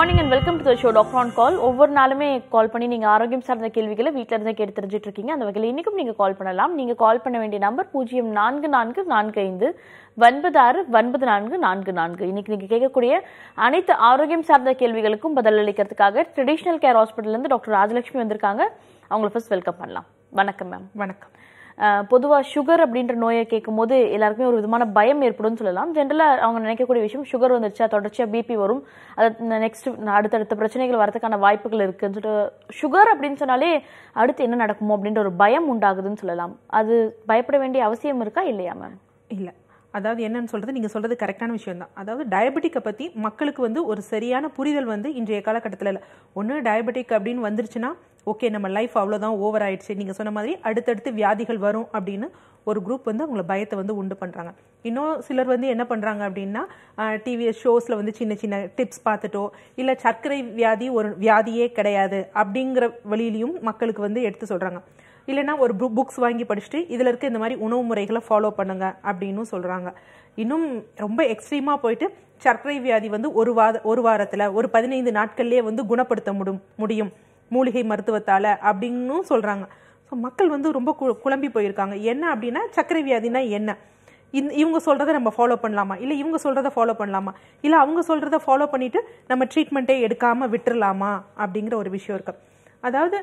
Morning and welcome to the show doctor on call ஒவ்வொரு நாளுமே கால் பண்ணி நீங்கள் ஆரோக்கியம் சார்ந்த கேள்விகளை வீட்டில் இருந்தே கேட்டு தெரிஞ்சுட்டு இருக்கீங்க அந்த வகையில் இன்றைக்கும் நீங்கள் கால் பண்ணலாம் நீங்கள் கால் பண்ண வேண்டிய நம்பர் பூஜ்ஜியம் நான்கு நான்கு நான்கு ஐந்து ஒன்பது ஆறு ஒன்பது நான்கு நான்கு நான்கு இன்னைக்கு நீங்கள் கேட்கக்கூடிய அனைத்து ஆரோக்கியம் சார்ந்த கேள்விகளுக்கும் பதில் அளிக்கிறதுக்காக ட்ரெடிஷ்னல் கேர் ஹாஸ்பிட்டல்லேருந்து டாக்டர் ராஜலட்சுமி வந்திருக்காங்க அவங்களை ஃபர்ஸ்ட் வெல்கம் பண்ணலாம் வணக்கம் மேம் வணக்கம் பொதுவாக சுகர் அப்படின்ற நோயை கேட்கும்போது எல்லாருக்குமே ஒரு விதமான பயம் ஏற்படும்னு சொல்லலாம் ஜென்ரலாக அவங்க நினைக்கக்கூடிய விஷயம் சுகர் வந்துருச்சா தொடர்ச்சியாக பிபி வரும் அது நெக்ஸ்ட் அடுத்தடுத்த பிரச்சனைகள் வரதுக்கான வாய்ப்புகள் இருக்குன்னு சொல்லிட்டு சுகர் அப்படின்னு சொன்னாலே அடுத்து என்ன நடக்குமோ அப்படின்ற ஒரு பயம் உண்டாகுதுன்னு சொல்லலாம் அது பயப்பட வேண்டிய அவசியம் இருக்கா இல்லையா மேம் இல்லை அதாவது என்னன்னு சொல்றது நீங்க சொல்றது கரெக்டான விஷயம் தான் அதாவது டயபெட்டிக்கை பத்தி மக்களுக்கு வந்து ஒரு சரியான புரிதல் வந்து இன்றைய காலகட்டத்தில் இல்லை ஒன்று டயபெட்டிக் அப்படின்னு வந்துருச்சுன்னா ஓகே நம்ம லைஃப் அவ்வளோதான் ஓவர் ஆயிடுச்சு நீங்க சொன்ன மாதிரி அடுத்தடுத்து வியாதிகள் வரும் அப்படின்னு ஒரு குரூப் வந்து அவங்கள பயத்தை வந்து உண்டு பண்றாங்க இன்னும் சிலர் வந்து என்ன பண்றாங்க அப்படின்னா டிவி ஷோஸ்ல வந்து சின்ன சின்ன டிப்ஸ் பார்த்துட்டோ இல்ல சர்க்கரை வியாதி ஒரு வியாதியே கிடையாது அப்படிங்கிற வழியிலையும் மக்களுக்கு வந்து எடுத்து சொல்றாங்க இல்லைன்னா ஒரு புக்ஸ் வாங்கி படிச்சுட்டு இதில் இருக்க இந்த மாதிரி உணவு முறைகளை ஃபாலோ பண்ணுங்க அப்படின்னு சொல்கிறாங்க இன்னும் ரொம்ப எக்ஸ்ட்ரீமாக போயிட்டு சர்க்கரை வியாதி வந்து ஒரு வார ஒரு வாரத்தில் ஒரு பதினைந்து நாட்கள்லேயே வந்து குணப்படுத்த முடும் முடியும் மூலிகை மருத்துவத்தால் அப்படின்னும் சொல்கிறாங்க ஸோ மக்கள் வந்து ரொம்ப கு- குழம்பி போயிருக்காங்க என்ன அப்படின்னா சர்க்கரை வியாதினா என்ன இந்த இவங்க சொல்கிறத நம்ம ஃபாலோ பண்ணலாமா இல்லை இவங்க சொல்கிறத ஃபாலோ பண்ணலாமா இல்லை அவங்க சொல்கிறத ஃபாலோ பண்ணிட்டு நம்ம ட்ரீட்மெண்ட்டே எடுக்காமல் விட்டுறலாமா அப்படிங்கிற ஒரு விஷயம் இருக்கு அதாவது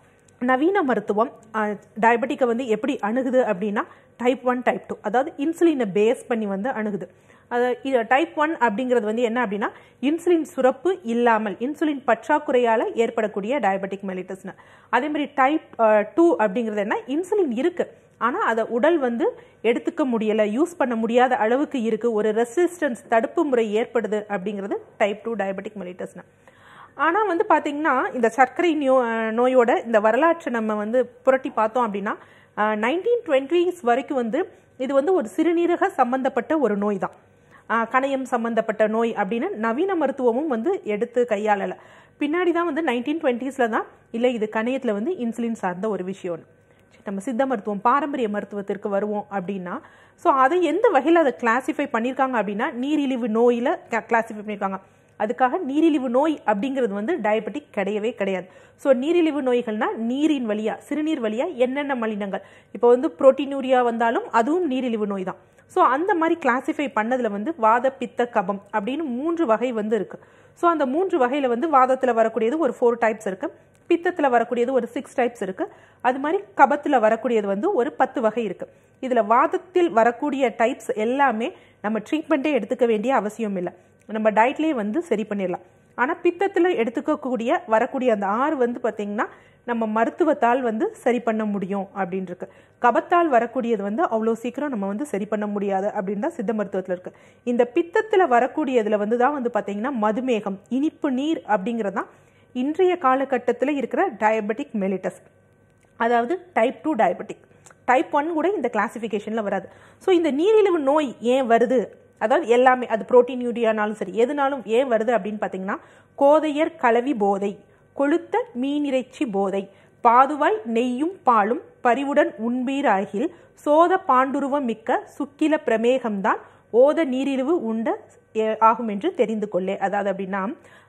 நவீன மருத்துவம் டயபெட்டிக்கை வந்து எப்படி அணுகுது அப்படின்னா டைப் ஒன் டைப் டூ அதாவது இன்சுலினை பேஸ் பண்ணி வந்து அணுகுது அது இது டைப் ஒன் அப்படிங்கிறது வந்து என்ன அப்படின்னா இன்சுலின் சுரப்பு இல்லாமல் இன்சுலின் பற்றாக்குறையால் ஏற்படக்கூடிய டயபெட்டிக் மெலிட்டஸ்னு அதே மாதிரி டைப் டூ அப்படிங்கிறது என்ன இன்சுலின் இருக்கு ஆனால் அதை உடல் வந்து எடுத்துக்க முடியலை யூஸ் பண்ண முடியாத அளவுக்கு இருக்கு ஒரு ரெசிஸ்டன்ஸ் தடுப்பு முறை ஏற்படுது அப்படிங்கிறது டைப் டூ டயபெட்டிக் மெலிட்டஸ்னு ஆனால் வந்து பார்த்தீங்கன்னா இந்த சர்க்கரை நோ நோயோட இந்த வரலாற்றை நம்ம வந்து புரட்டி பார்த்தோம் அப்படின்னா நைன்டீன் டுவெண்ட்டிஸ் வரைக்கும் வந்து இது வந்து ஒரு சிறுநீரக சம்பந்தப்பட்ட ஒரு நோய் தான் ஆஹ் கணையம் சம்பந்தப்பட்ட நோய் அப்படின்னு நவீன மருத்துவமும் வந்து எடுத்து கையாளலை பின்னாடி தான் வந்து நைன்டீன் டுவெண்ட்டீஸில் தான் இல்லை இது கணையத்தில் வந்து இன்சுலின் சார்ந்த ஒரு விஷயம்னு சரி, நம்ம சித்த மருத்துவம் பாரம்பரிய மருத்துவத்திற்கு வருவோம் அப்படின்னா ஸோ அதை எந்த வகையில் அதை கிளாசிஃபை பண்ணியிருக்காங்க அப்படின்னா நீரிழிவு நோயில் கிளாசிஃபை பண்ணியிருக்காங்க அதுக்காக நீரிழிவு நோய் அப்படிங்கிறது வந்து டயபெட்டிக் கிடையவே கிடையாது ஸோ நீரிழிவு நோய்கள்னா நீரின் வழியா சிறுநீர் வழியா என்னென்ன மலினங்கள் இப்போ வந்து புரோட்டீனூரியா வந்தாலும் அதுவும் நீரிழிவு நோய் தான் ஸோ அந்த மாதிரி கிளாசிஃபை பண்ணதுல வந்து வாத பித்த கபம் அப்படின்னு மூன்று வகை வந்து இருக்கு ஸோ அந்த மூன்று வகையில வந்து வாதத்தில் வரக்கூடியது ஒரு ஃபோர் டைப்ஸ் இருக்கு பித்தத்தில் வரக்கூடியது ஒரு சிக்ஸ் டைப்ஸ் இருக்கு அது மாதிரி கபத்தில் வரக்கூடியது வந்து ஒரு பத்து வகை இருக்கு இதுல வாதத்தில் வரக்கூடிய டைப்ஸ் எல்லாமே நம்ம ட்ரீட்மெண்ட்டே எடுத்துக்க வேண்டிய அவசியம் இல்லை நம்ம டயட்லேயே வந்து சரி பண்ணிடலாம் ஆனால் பித்தத்தில் எடுத்துக்கக்கூடிய வரக்கூடிய அந்த ஆறு வந்து பார்த்தீங்கன்னா நம்ம மருத்துவத்தால் வந்து சரி பண்ண முடியும் அப்படின்னு இருக்கு கபத்தால் வரக்கூடியது வந்து அவ்வளோ சீக்கிரம் நம்ம வந்து சரி பண்ண முடியாது அப்படின்னு தான் சித்த மருத்துவத்தில் இருக்கு இந்த பித்தத்தில் வரக்கூடியதுல வந்து தான் வந்து பார்த்தீங்கன்னா மதுமேகம் இனிப்பு நீர் அப்படிங்கிறது தான் இன்றைய காலகட்டத்தில் இருக்கிற டயபெட்டிக் மெலிட்டஸ் அதாவது type two diabetic type one கூட இந்த கிளாசிஃபிகேஷனில் வராது ஸோ இந்த நீரிழிவு நோய் ஏன் வருது அதாவது எல்லாமே அது புரோட்டீன் யூரியானாலும் சரி எதுனாலும் ஏன் வருது அப்படின்னு பார்த்தீங்கன்னா கோதையர் கலவி போதை கொழுத்த மீனிறைச்சி போதை பாதுவாய் நெய்யும் பாலும் பரிவுடன் உண்பீராகில் சோத பாண்டுருவம் மிக்க சுக்கில பிரமேகம்தான் ஓத நீரிழிவு உண்ட எ- ஆகும் என்று தெரிந்து கொள்ளே அதாவது அப்படின்னா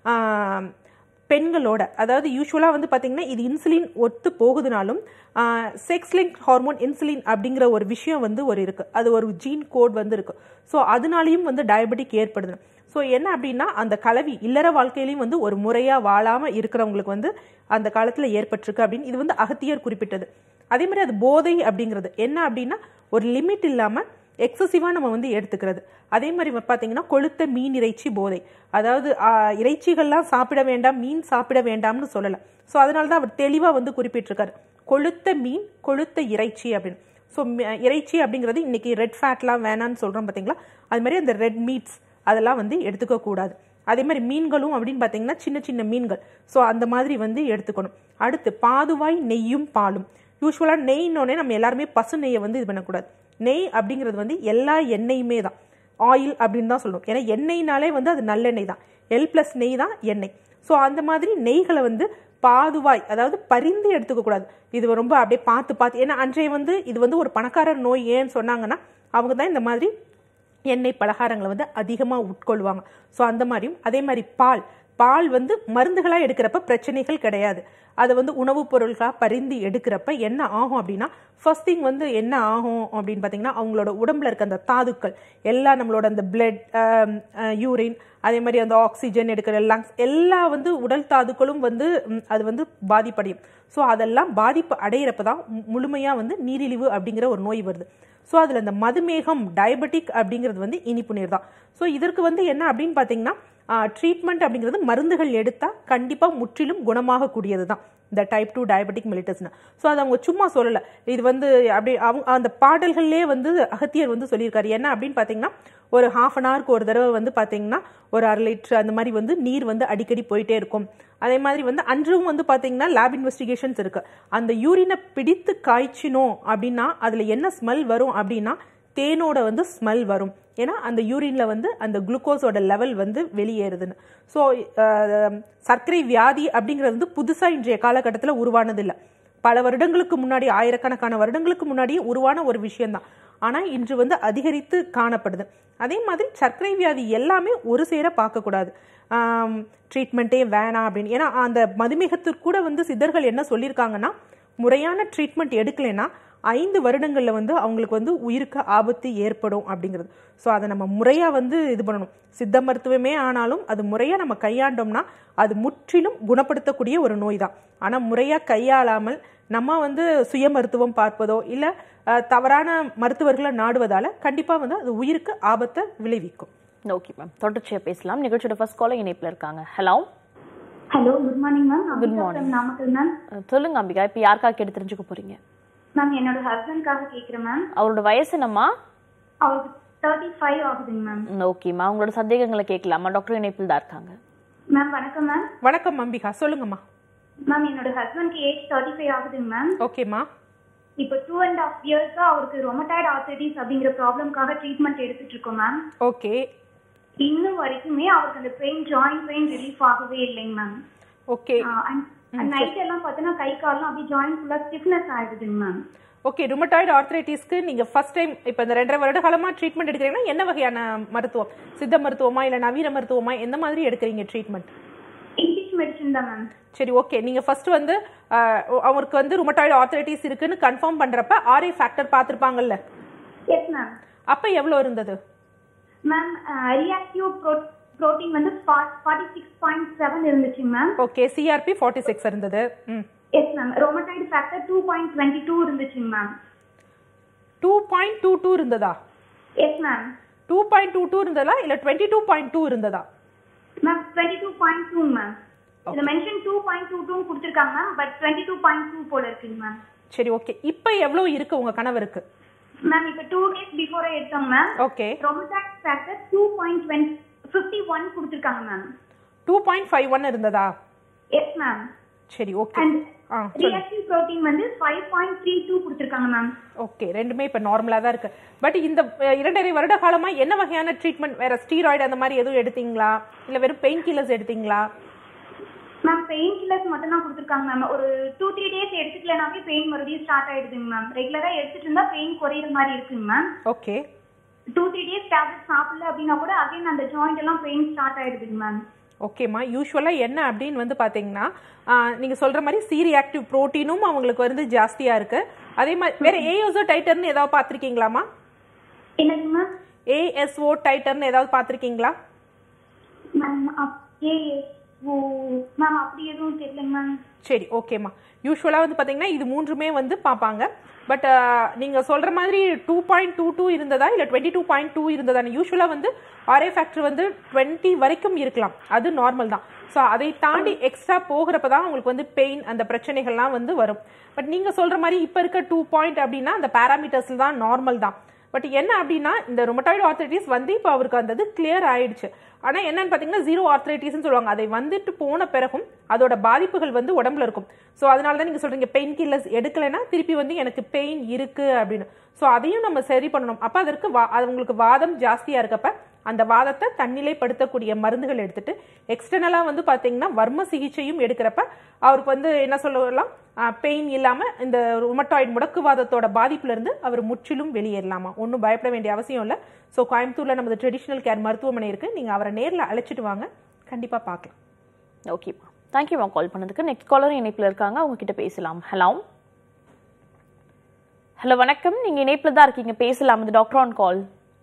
ஆம், பெண்களோட அதாவது யூஸ்வலாக வந்து பார்த்தீங்கன்னா இது இன்சுலின் ஒத்து போகுதுனாலும் செக்ஸ் லிங்க் ஹார்மோன் இன்சுலின் அப்படிங்கிற ஒரு விஷயம் வந்து ஒரு இருக்கு அது ஒரு ஜீன் கோட் வந்து இருக்கு ஸோ அதனாலையும் வந்து டயபெட்டிக் ஏற்படுது ஸோ என்ன அப்படின்னா அந்த கலவி இல்லற வாழ்க்கையிலையும் வந்து ஒரு முறையாக வாழாமல் இருக்கிறவங்களுக்கு வந்து அந்த காலத்தில் ஏற்பட்டிருக்கு அப்படின்னு இது வந்து அகத்தியர் குறிப்பிட்டது அதே மாதிரி அது போதை அப்படிங்கிறது என்ன அப்படின்னா ஒரு லிமிட் இல்லாமல் எக்ஸசிவாக நம்ம வந்து எடுத்துக்கிறது அதே மாதிரி பார்த்தீங்கன்னா கொழுத்த மீன் இறைச்சி போதை அதாவது ஆ, இறைச்சிகள்லாம் சாப்பிட வேண்டாம் மீன் சாப்பிட வேண்டாம்னு சொல்லலை ஸோ அதனால தான் அவர் தெளிவாக வந்து குறிப்பிட்டிருக்காரு கொழுத்த மீன் கொழுத்த இறைச்சி அப்படின்னு ஸோ இறைச்சி அப்படிங்கிறது இன்னைக்கு ரெட் ஃபேட்லாம் வேணாம்னு சொல்கிறோம் பார்த்தீங்களா அது மாதிரி அந்த ரெட் மீட்ஸ் அதெல்லாம் வந்து எடுத்துக்க கூடாது அதே மாதிரி மீன்களும் அப்படின்னு பார்த்தீங்கன்னா சின்ன சின்ன மீன்கள் ஸோ அந்த மாதிரி வந்து எடுத்துக்கணும் அடுத்து பாதுவாய் நெய்யும் பாலும் யூஸ்வலாக நெய்னோடனே நம்ம எல்லாருமே பசு நெய்யை வந்து இது பண்ணக்கூடாது நெய் அப்படிங்கிறது வந்து எல்லா எண்ணெயுமே தான் ஆயில் அப்படின்னு தான் சொல்லணும் ஏன்னா எண்ணெய்னாலே வந்து அது நல்லெண்ணெய் தான் எல் ப்ளஸ் நெய் தான் எண்ணெய் ஸோ அந்த மாதிரி நெய்களை வந்து பாதுவாய் அதாவது பரிந்து எடுத்துக்க கூடாது இது ரொம்ப அப்படியே பார்த்து பார்த்து ஏன்னா அன்றைய வந்து இது வந்து ஒரு பணக்காரர் நோய் ஏன்னு சொன்னாங்கன்னா அவங்க தான் இந்த மாதிரி எண்ணெய் பலகாரங்களை வந்து அதிகமாக உட்கொள்வாங்க ஸோ அந்த மாதிரியும் அதே மாதிரி பால் பால் வந்து மருந்துகளாக எடுக்கிறப்ப பிரச்சனைகள் கிடையாது அதை வந்து உணவுப் பொருள்களாக பரிந்து எடுக்கிறப்ப என்ன ஆகும் அப்படின்னா ஃபர்ஸ்ட் திங் வந்து என்ன ஆகும் அப்படின்னு பார்த்தீங்கன்னா அவங்களோட உடம்புல இருக்க அந்த தாதுக்கள் எல்லாம் நம்மளோட அந்த பிளட் யூரின் அதே மாதிரி அந்த ஆக்சிஜன் எடுக்கிற லங்ஸ் எல்லா வந்து உடல் தாதுக்களும் வந்து ம், அது வந்து பாதிப்படையும் ஸோ அதெல்லாம் பாதிப்பு அடையிறப்ப தான் முழுமையாக வந்து நீரிழிவு அப்படிங்கிற ஒரு நோய் வருது ஸோ அதில் இந்த மதுமேகம் டயபெட்டிக் அப்படிங்கிறது வந்து இனிப்பு நீர் தான் ஸோ இதற்கு வந்து என்ன அப்படின்னு பார்த்தீங்கன்னா ட்ரீட்மெண்ட் அப்படிங்கிறது மருந்துகள் எடுத்தால் கண்டிப்பாக முற்றிலும் குணமாகக்கூடியது தான் இந்த டைப் டூ டயபெட்டிக் மெலிட்டஸ்னு ஸோ அதை அவங்க சும்மா சொல்லலை இது வந்து அப்படி அவங்க அந்த பாடல்கள்லேயே வந்து அகத்தியர் வந்து சொல்லியிருக்காரு என்ன அப்படின்னு பார்த்தீங்கன்னா ஒரு ஹாஃப் அன் ஹவருக்கு ஒரு தடவை வந்து பார்த்தீங்கன்னா ஒரு அரை லிட்டர் அந்த மாதிரி வந்து நீர் வந்து அடிக்கடி போயிட்டே இருக்கும் அதே மாதிரி வந்து அன்றும் வந்து பார்த்தீங்கன்னா லேப் இன்வெஸ்டிகேஷன்ஸ் இருக்கு அந்த யூரினை பிடித்து காய்ச்சினோம் அப்படின்னா அதில் என்ன ஸ்மெல் வரும் அப்படின்னா தேனோட வந்து ஸ்மெல் வரும் ஏன்னா அந்த யூரின்ல வந்து அந்த குளுக்கோஸோட லெவல் வந்து வெளியேறுதுன்னு ஸோ சர்க்கரை வியாதி அப்படிங்கிறது வந்து புதுசாக இன்றைய காலகட்டத்தில் உருவானது இல்லை பல வருடங்களுக்கு முன்னாடி ஆயிரக்கணக்கான வருடங்களுக்கு முன்னாடியே உருவான ஒரு விஷயம்தான் ஆனால் இன்று வந்து அதிகரித்து காணப்படுது அதே மாதிரி சர்க்கரை வியாதி எல்லாமே ஒரு சேர பார்க்கக்கூடாது ட்ரீட்மெண்ட்டே வேணாம் அப்படின்னு ஏன்னா அந்த மதுமேகத்திற்கு கூட வந்து சித்தர்கள் என்ன சொல்லியிருக்காங்கன்னா முறையான ட்ரீட்மெண்ட் எடுக்கலைன்னா ஐந்து வருடங்களில் வந்து அவங்களுக்கு வந்து உயிருக்கு ஆபத்து ஏற்படும் அப்படிங்கிறது ஸோ அதை நம்ம முறையாக வந்து இது பண்ணணும் சித்த மருத்துவமே ஆனாலும் அது முறையாக நம்ம கையாண்டோம்னா அது முற்றிலும் குணப்படுத்தக்கூடிய ஒரு நோய் தான் ஆனால் முறையாக கையாளாமல் நம்ம வந்து சுய மருத்துவம் பார்ப்பதோ இல்லை தவறான மருத்துவர்களை நாடுவதால கண்டிப்பாக வந்து அது உயிருக்கு ஆபத்தை விளைவிக்கும் ஓகே மேம் தொடர்ச்சியா பேசலாம் நிகழ்ச்சியோட ஃபர்ஸ்ட் காலர் இணைப்புல இருக்காங்க hello hello good morning ma'am Good morning. Namakkal ma'am சொல்லுங்க அம்பிகா இப்போ யாருக்காக கேட்டு தெரிஞ்சுக்க போறீங்க மேம் என்னோட ஹஸ்பண்ட்காக கேட்குறேன் மேம் அவரோட வயசு என்னம்மா அவருக்கு தேர்ட்டி ஃபைவ் ஆகுதுங்க மேம் ஓகேம்மா உங்களோட சந்தேகங்களை கேட்கலாமா டாக்டர் இணைப்பில் தான் இருக்காங்க மேம் வணக்கம் மேம் வணக்கம் அம்பிகா சொல்லுங்கம்மா மேம் என்னோட ஹஸ்பண்ட்க்கு ஏஜ் தேர்ட்டி ஃபைவ் ஆகுதுங்க மேம் ஓகேம்மா இப்போ டூ அண்ட் ஹாஃப் இயர்ஸா அவருக்கு ரொமட்டாய்டு ஆர்த்தடிஸ் அப்படிங்கிற ப்ராப்ளம்காக ட்ரீட்மெண்ட் எடுத்துட்டு இருக்கோம் மேம் ஓகே இன்னும் வரைக்குமே அவருக்கு அந்த பெயின் ஜாயிண்ட் பெயின் ரிலீஃப் ஆகவே இல்லைங்க மேம் ஓகே நைட் எல்லாம் பார்த்தீங்கன்னா கை கால்லாம் அப்படியே ஜாயிண்ட் ஃபுல்லாக ஸ்டிஃப்னஸ் ஆயிடுதுங்க மேம் ஓகே ருமட்டாய்டு ஆர்த்ரைட்டிஸ்க்கு நீங்க ஃபர்ஸ்ட் டைம் இப்போ இந்த ரெண்டரை வருட காலமா ட்ரீட்மெண்ட் எடுக்கிறீங்கன்னா என்ன வகையான மருத்துவம் சித்த மருத்துவமா இல்ல நவீன மருத்துவமா எந்த மாதிரி எடுக்கிறீங்க ட்ரீட்மெண்ட் இங்கிலீஷ் மெடிசன் தான் மேம் சரி ஓகே நீங்க ஃபர்ஸ்ட் வந்து ஆஹ், அவருக்கு வந்து ருமட்டாய்டு ஆர்த்ரைட்டிஸ் இருக்குன்னு கன்ஃபார்ம் பண்றப்ப ஆர்ஏ ஃபேக்டர் பார்த்திருப்பாங்கல்ல எஸ் மேம் அப்ப எவ்வளவு இருந்தது மேம் ரியாக்டிவ் ப்ரோட்டீன் வந்து ஃபார்ட்டி சிக்ஸ் பாயிண்ட் செவன் இருந்துச்சு ma'am okay CRP forty six இருந்தது ம் yes ma'am rheumatoid factor two point twenty two இருந்துச்சு ma'am two point two two இருந்ததா yes ma'am two point two two இருந்ததா இல்ல twenty two point two இருந்ததா ma'am twenty two point two ma'am இதுல mention two point two two கொடுத்துருக்காங்க ma'am but twenty two point two போல இருக்குங்க ma'am சரி okay இப்போ எவ்வளவு இருக்கு உங்க கணவருக்கு மேம் இப்போ டூ டேஸ் பிஃபோரே எடுத்தோம் ma'am okay rheumatoid factor two point twenty fifty one கொடுத்துருக்காங்க ma'am two point five one இருந்ததா எஸ் மேம் சரி okay and ah reactive protein வந்து ஃபைவ் பாயிண்ட் த்ரீ டூ கொடுத்துருக்காங்க மேம் ஓகே ரெண்டுமே இப்போ நார்மலாக தான் இருக்கு பட் இந்த அஹ், இரண்டரை வருட காலமா என்ன வகையான ட்ரீட்மெண்ட் வேற ஸ்டீராய்டு அந்த மாதிரி எதுவும் எடுத்தீங்களா இல்ல வெறும் பெயின் கில்லர்ஸ் எடுத்தீங்களா மேம் பெயின் கில்லர்ஸ் மட்டும் தான் கொடுத்துருக்காங்க மேம் ஒரு டூ த்ரீ டேஸ் எடுத்துக்கலனாவே பெயின் மறுபடியும் ஸ்டார்ட் ஆயிடுதுங்க மேம் ரெகுலரா எடுத்துட்டு இருந்தா பெயின் குறையிற மாதிரி இருக்குங்க ma'am okay two three days tablet சாப்பிடல அப்படின்னா கூட அகைன் அந்த ஜாயிண்ட் எல்லாம் பெயின் ஸ்டார்ட் ஆயிடுதுங்க மேம் ஓகேம்மா யூஸ்வலாக என்ன அப்படின்னு வந்து பார்த்தீங்கன்னா நீங்கள் சொல்கிற மாதிரி சி ரியாக்டிவ் ப்ரோட்டீனும் அவங்களுக்கு வந்து ஜாஸ்தியாக இருக்கு அதே மாதிரி வேற ஏஎஸ்ஓ டைட்டர்னு ஏதாவது பார்த்துருக்கீங்களாம்மா என்னதுங்க மேம் ஏஎஸ்ஓ டைட்டர்னு ஏதாவது பார்த்துருக்கீங்களா மேம் ஏ ஓ மேம் அப்படி எதுவும் தெரியலங்க மேம் சரி ஓகேம்மா யூஸ்வலாக வந்து பார்த்தீங்கன்னா இது மூன்றுமே வந்து பார்ப்பாங்க பட் நீங்கள் சொல்கிற மாதிரி டூ பாயிண்ட் டூ டூ இருந்ததா இல்லை டுவெண்ட்டி டூ பாயிண்ட் டூ இருந்ததா யூஸ்வலாக வந்து ஆர்ஏ ஃபேக்டர் வந்து டுவெண்ட்டி வரைக்கும் இருக்கலாம் அது நார்மல் தான் ஸோ அதை தாண்டி எக்ஸ்ட்ரா போகிறப்ப தான் உங்களுக்கு வந்து பெயின் அந்த பிரச்சனைகள்லாம் வந்து வரும் பட் நீங்கள் சொல்கிற மாதிரி இப்போ இருக்க டூ பாயிண்ட் அப்படின்னா அந்த பேராமீட்டர்ஸில் தான் நார்மல் தான் பட் என்ன அப்படின்னா இந்த ரொமட்டாய்டு ஆர்த்தரைட்டிஸ் வந்து இப்போ அவருக்கு அந்த இது கிளியர் ஆயிடுச்சு ஆனால் என்னன்னு பார்த்தீங்கன்னா ஜீரோ ஆர்த்தரைட்டிஸ்னு சொல்லுவாங்க அதை வந்துட்டு போன பிறகும் அதோட பாதிப்புகள் வந்து உடம்புல இருக்கும் ஸோ அதனால தான் நீங்கள் சொல்றீங்க பெயின் கில்லர்ஸ் எடுக்கலைன்னா திருப்பி வந்து எனக்கு பெயின் இருக்கு அப்படின்னு ஸோ அதையும் நம்ம சரி பண்ணணும் அப்போ அதற்கு வா அது உங்களுக்கு வாதம் ஜாஸ்தியாக இருக்கப்ப அந்த வாதத்தை தன்னிலைப்படுத்தக்கூடிய மருந்துகள் எடுத்துட்டு எக்ஸ்டர்னலாக வந்து பார்த்தீங்கன்னா வர்ம சிகிச்சையும் எடுக்கிறப்ப அவருக்கு வந்து என்ன சொல்லலாம் பெயின் இல்லாமல் இந்த ருமட்டாய்டு முடக்குவாதத்தோட பாதிப்புல இருந்து அவர் முற்றிலும் வெளியேறலாமா ஒன்றும் பயப்பட வேண்டிய அவசியம் இல்லை ஸோ கோயம்புத்தூர்ல நமது ட்ரெடிஷ்னல் கேர் மருத்துவமனை இருக்கு நீங்க அவரை நேரில் அழைச்சிட்டு வாங்க கண்டிப்பா பார்க்கலாம் ஓகேம்மா தேங்க்யூம்மா கால் பண்ணதுக்கு நெக்ஸ்ட் காலர் இணைப்பில் இருக்காங்க அவங்க கிட்ட பேசலாம் ஹலோ ஹலோ வணக்கம் நீங்க இணைப்பில் தான் இருக்கீங்க பேசலாம் இது டாக்டர் ஆன் கால்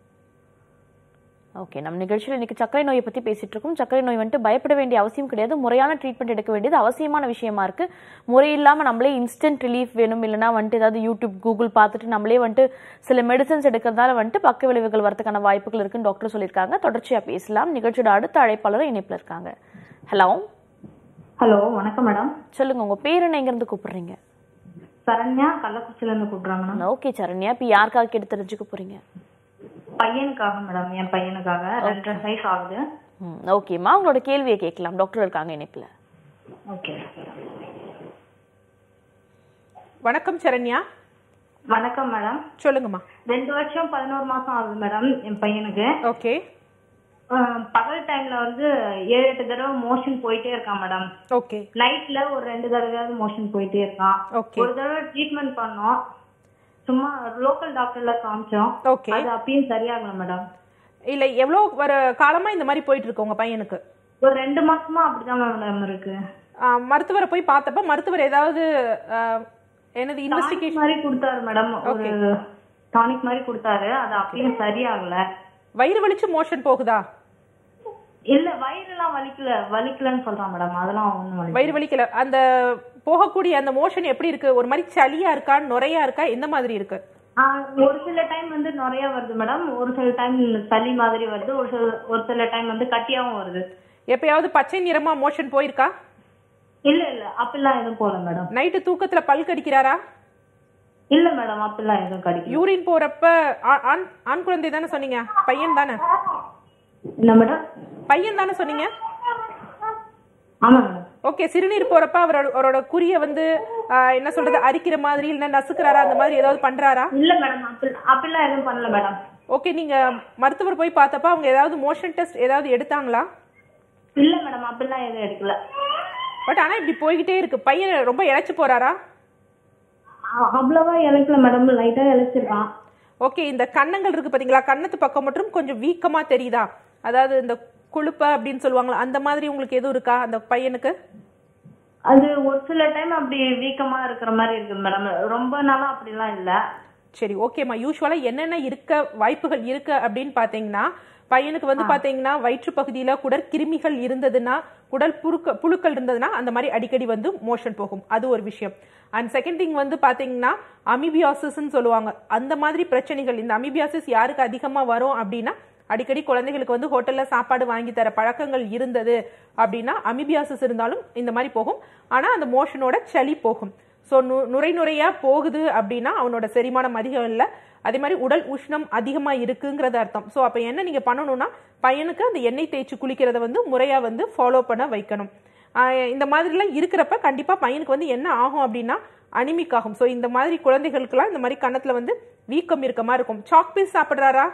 ஓகே நம்ம நிகழ்ச்சியில் இன்னைக்கு சர்க்கரை நோயை பற்றி பேசிட்டு இருக்கோம் சர்க்கரை நோய் வந்துட்டு பயப்பட வேண்டிய அவசியம் கிடையாது முறையான ட்ரீட்மெண்ட் எடுக்க வேண்டியது அவசியமான விஷயமா இருக்கு முறை இல்லாமல் நம்மளே இன்ஸ்டன்ட் ரிலீஃப் வேணும் இல்லைனா வந்துட்டு ஏதாவது யூடியூப் கூகுள் பார்த்துட்டு நம்மளே வந்துட்டு சில மெடிசன்ஸ் எடுக்கிறதால வந்துட்டு பக்க விளைவுகள் வரதுக்கான வாய்ப்புகள் இருக்குன்னு டாக்டர் சொல்லியிருக்காங்க தொடர்ச்சியாக பேசலாம் நிகழ்ச்சியோட அடுத்த அழைப்பாளரும் இணைப்பில் இருக்காங்க ஹலோ ஹலோ வணக்கம் மேடம் சொல்லுங்க உங்க பேர் என்ன எங்கேருந்து கூப்பிடுறீங்க சரண்யா கள்ளக்குறிச்சில இருந்து கூப்பிடுறாங்க மேடம் ஓகே சரண்யா இப்போ யாருக்காக கேட்டு தெரிஞ்சுக்க போறீங்க பையனுக்காக மேடம் என் பையனுக்காக ரெண்டரை வயசு ஆகுது ம் ஓகேம்மா உங்களோட கேள்வியை கேட்கலாம் டாக்டர் இருக்காங்க இணைப்பில் ஓகே வணக்கம் சரண்யா வணக்கம் மேடம் சொல்லுங்கம்மா ரெண்டு வருஷம் பதினோரு மாசம் ஆகுது மேடம் என் பையனுக்கு ஓகே அஹ், பகல் டைம்ல வந்து ஏழு எட்டு தடவை மோஷன் போயிட்டே இருக்கான் மேடம் ஓகே நைட்ல ஒரு ரெண்டு தடவையாவது மோஷன் போயிட்டே இருக்கான் Okay. ஒரு தடவை ட்ரீட்மெண்ட் பண்ணோம் சும்மா லோக்கல் டாக்டர்ல காமிச்சோம் ஓகே அது அப்பயும் சரியாகல மேடம் இல்லை எவ்வளோ ஒரு காலமாக இந்த மாதிரி போயிட்டு இருக்கு உங்கள் பையனுக்கு ஒரு ரெண்டு மாசமா அப்படிதான் மேடம் இருக்கு ஆ, மருத்துவரை போய் பார்த்தப்ப மருத்துவர் ஏதாவது ஆ, என்னது டானிக் இன்வெஸ்டிகேஷன் மாதிரி கொடுத்தாரு மேடம் ஒரு டானிக் மாதிரி கொடுத்தாரு அது அப்பயும் சரியாகல வயிறு வலிச்சு மோஷன் போகுதா இல்ல வயிறெல்லாம் வலிக்கல வலிக்கலன்னு சொல்றான் மேடம் அதெல்லாம் ஒண்ணும் வலிக்கல வயிறு வலிக்கல அந்த போகக்கூடிய அந்த மோஷன் எப்படி இருக்கு ஒரு மாதிரி சளியா இருக்கா நுரையா இருக்கா எந்த மாதிரி இருக்கு ஆஹ் ஒரு சில டைம் வந்து நிறைய வருது மேடம் ஒரு சில டைம் சளி மாதிரி வருது ஒரு சில ஒரு சில டைம் வந்து கட்டியாவும் வருது எப்பயாவது பச்சை நிறமா மோஷன் போயிருக்கா இல்ல இல்ல அப்படிலாம் எதுவும் போல மேடம் நைட்டு தூக்கத்துல பல் கடிக்கிறாரா இல்ல மேடம் அப்படிலாம் எதுவும் கிடைக்கும் யூரின் போறப்ப ஆ- ஆண் ஆண் குழந்தை தானே சொன்னீங்க பையன் தானே என்ன மேடம் பையன் தானே சொன்னீங்க ஆமா மேடம் ஓகே சிறுநீர் போறப்ப அவரோட அவரோட குறிய வந்து ஆ, என்ன சொல்றது அரிக்கிற மாதிரி இல்ல நசுக்குறாரா அந்த மாதிரி ஏதாவது பண்றாரா இல்ல மேடம் அப்படி அப்படிலாம் எதுவும் பண்ணல மேடம் ஓகே நீங்க மருத்துவர் போய் பார்த்தப்ப அவங்க ஏதாவது மோஷன் டெஸ்ட் ஏதாவது எடுத்தாங்களா இல்ல மேடம் அப்படிலாம் எதுவும் எடுக்கல பட் ஆனா இப்படி போய்கிட்டே இருக்கு பையன் ரொம்ப இழைச்சு போறாரா அ- அவ்வளவா இழைக்கல மேடம் லைட்டா இழைச்சிருக்கான் ஓகே இந்த கன்னங்கள் இருக்கு பாத்தீங்களா கன்னத்து பக்கம் மட்டும் கொஞ்சம் வீக்கமா தெரியுதா அதாவது இந்த கொழுப்ப அப்படின்னு சொல்லுவாங்களா அந்த மாதிரி உங்களுக்கு எதுவும் இருக்கா அந்த பையனுக்கு அது ஒரு சில டைம் அப்படி வீக்கமா இருக்கிற மாதிரி இருக்குது மேடம் ரொம்ப நாளா அப்படிலாம் இல்ல சரி ஓகேம்மா யூஸ்வலா என்னென்ன இருக்க வாய்ப்புகள் இருக்கு அப்படின்னு பாத்தீங்கன்னா பையனுக்கு வந்து பாத்தீங்கன்னா வயிற்று பகுதியில குடற்கிருமிகள் இருந்ததுன்னா குடல் புழுக்க புழுக்கள் இருந்ததுன்னா அந்த மாதிரி அடிக்கடி வந்து மோஷன் போகும் அது ஒரு விஷயம் அண்ட் செகண்ட் திங் வந்து பாத்தீங்கன்னா அமிபியாசிஸ்ன்னு சொல்லுவாங்க அந்த மாதிரி பிரச்சனைகள் இந்த அமிபியாசிஸ் யாருக்கு அதிகமா வரும் அப்படின்னா அடிக்கடி குழந்தைகளுக்கு வந்து ஹோட்டல்ல சாப்பாடு வாங்கி தர பழக்கங்கள் இருந்தது அப்படின்னா அமிபியாசிஸ் இருந்தாலும் இந்த மாதிரி போகும் ஆனா அந்த மோஷனோட சளி போகும் ஸோ நு நுரை நுரையா போகுது அப்படின்னா அவனோட செரிமானம் அதிகம் இல்லை அதே மாதிரி உடல் உஷ்ணம் அதிகமா இருக்குங்கிறது அர்த்தம் ஸோ அப்போ என்ன நீங்க பண்ணணும்னா பையனுக்கு அந்த எண்ணெய் தேய்ச்சி குளிக்கிறத வந்து முறையா வந்து ஃபாலோ பண்ண வைக்கணும் ஆஹ் இந்த மாதிரிலாம் இருக்கிறப்ப கண்டிப்பா பையனுக்கு வந்து என்ன ஆகும் அப்படின்னா அனிமிக் ஆகும் ஸோ இந்த மாதிரி குழந்தைகளுக்கெல்லாம் இந்த மாதிரி கன்னத்துல வந்து வீக்கம் இருக்க மாதிரி இருக்கும் சாக் பீஸ் சாப்பிட்றாரா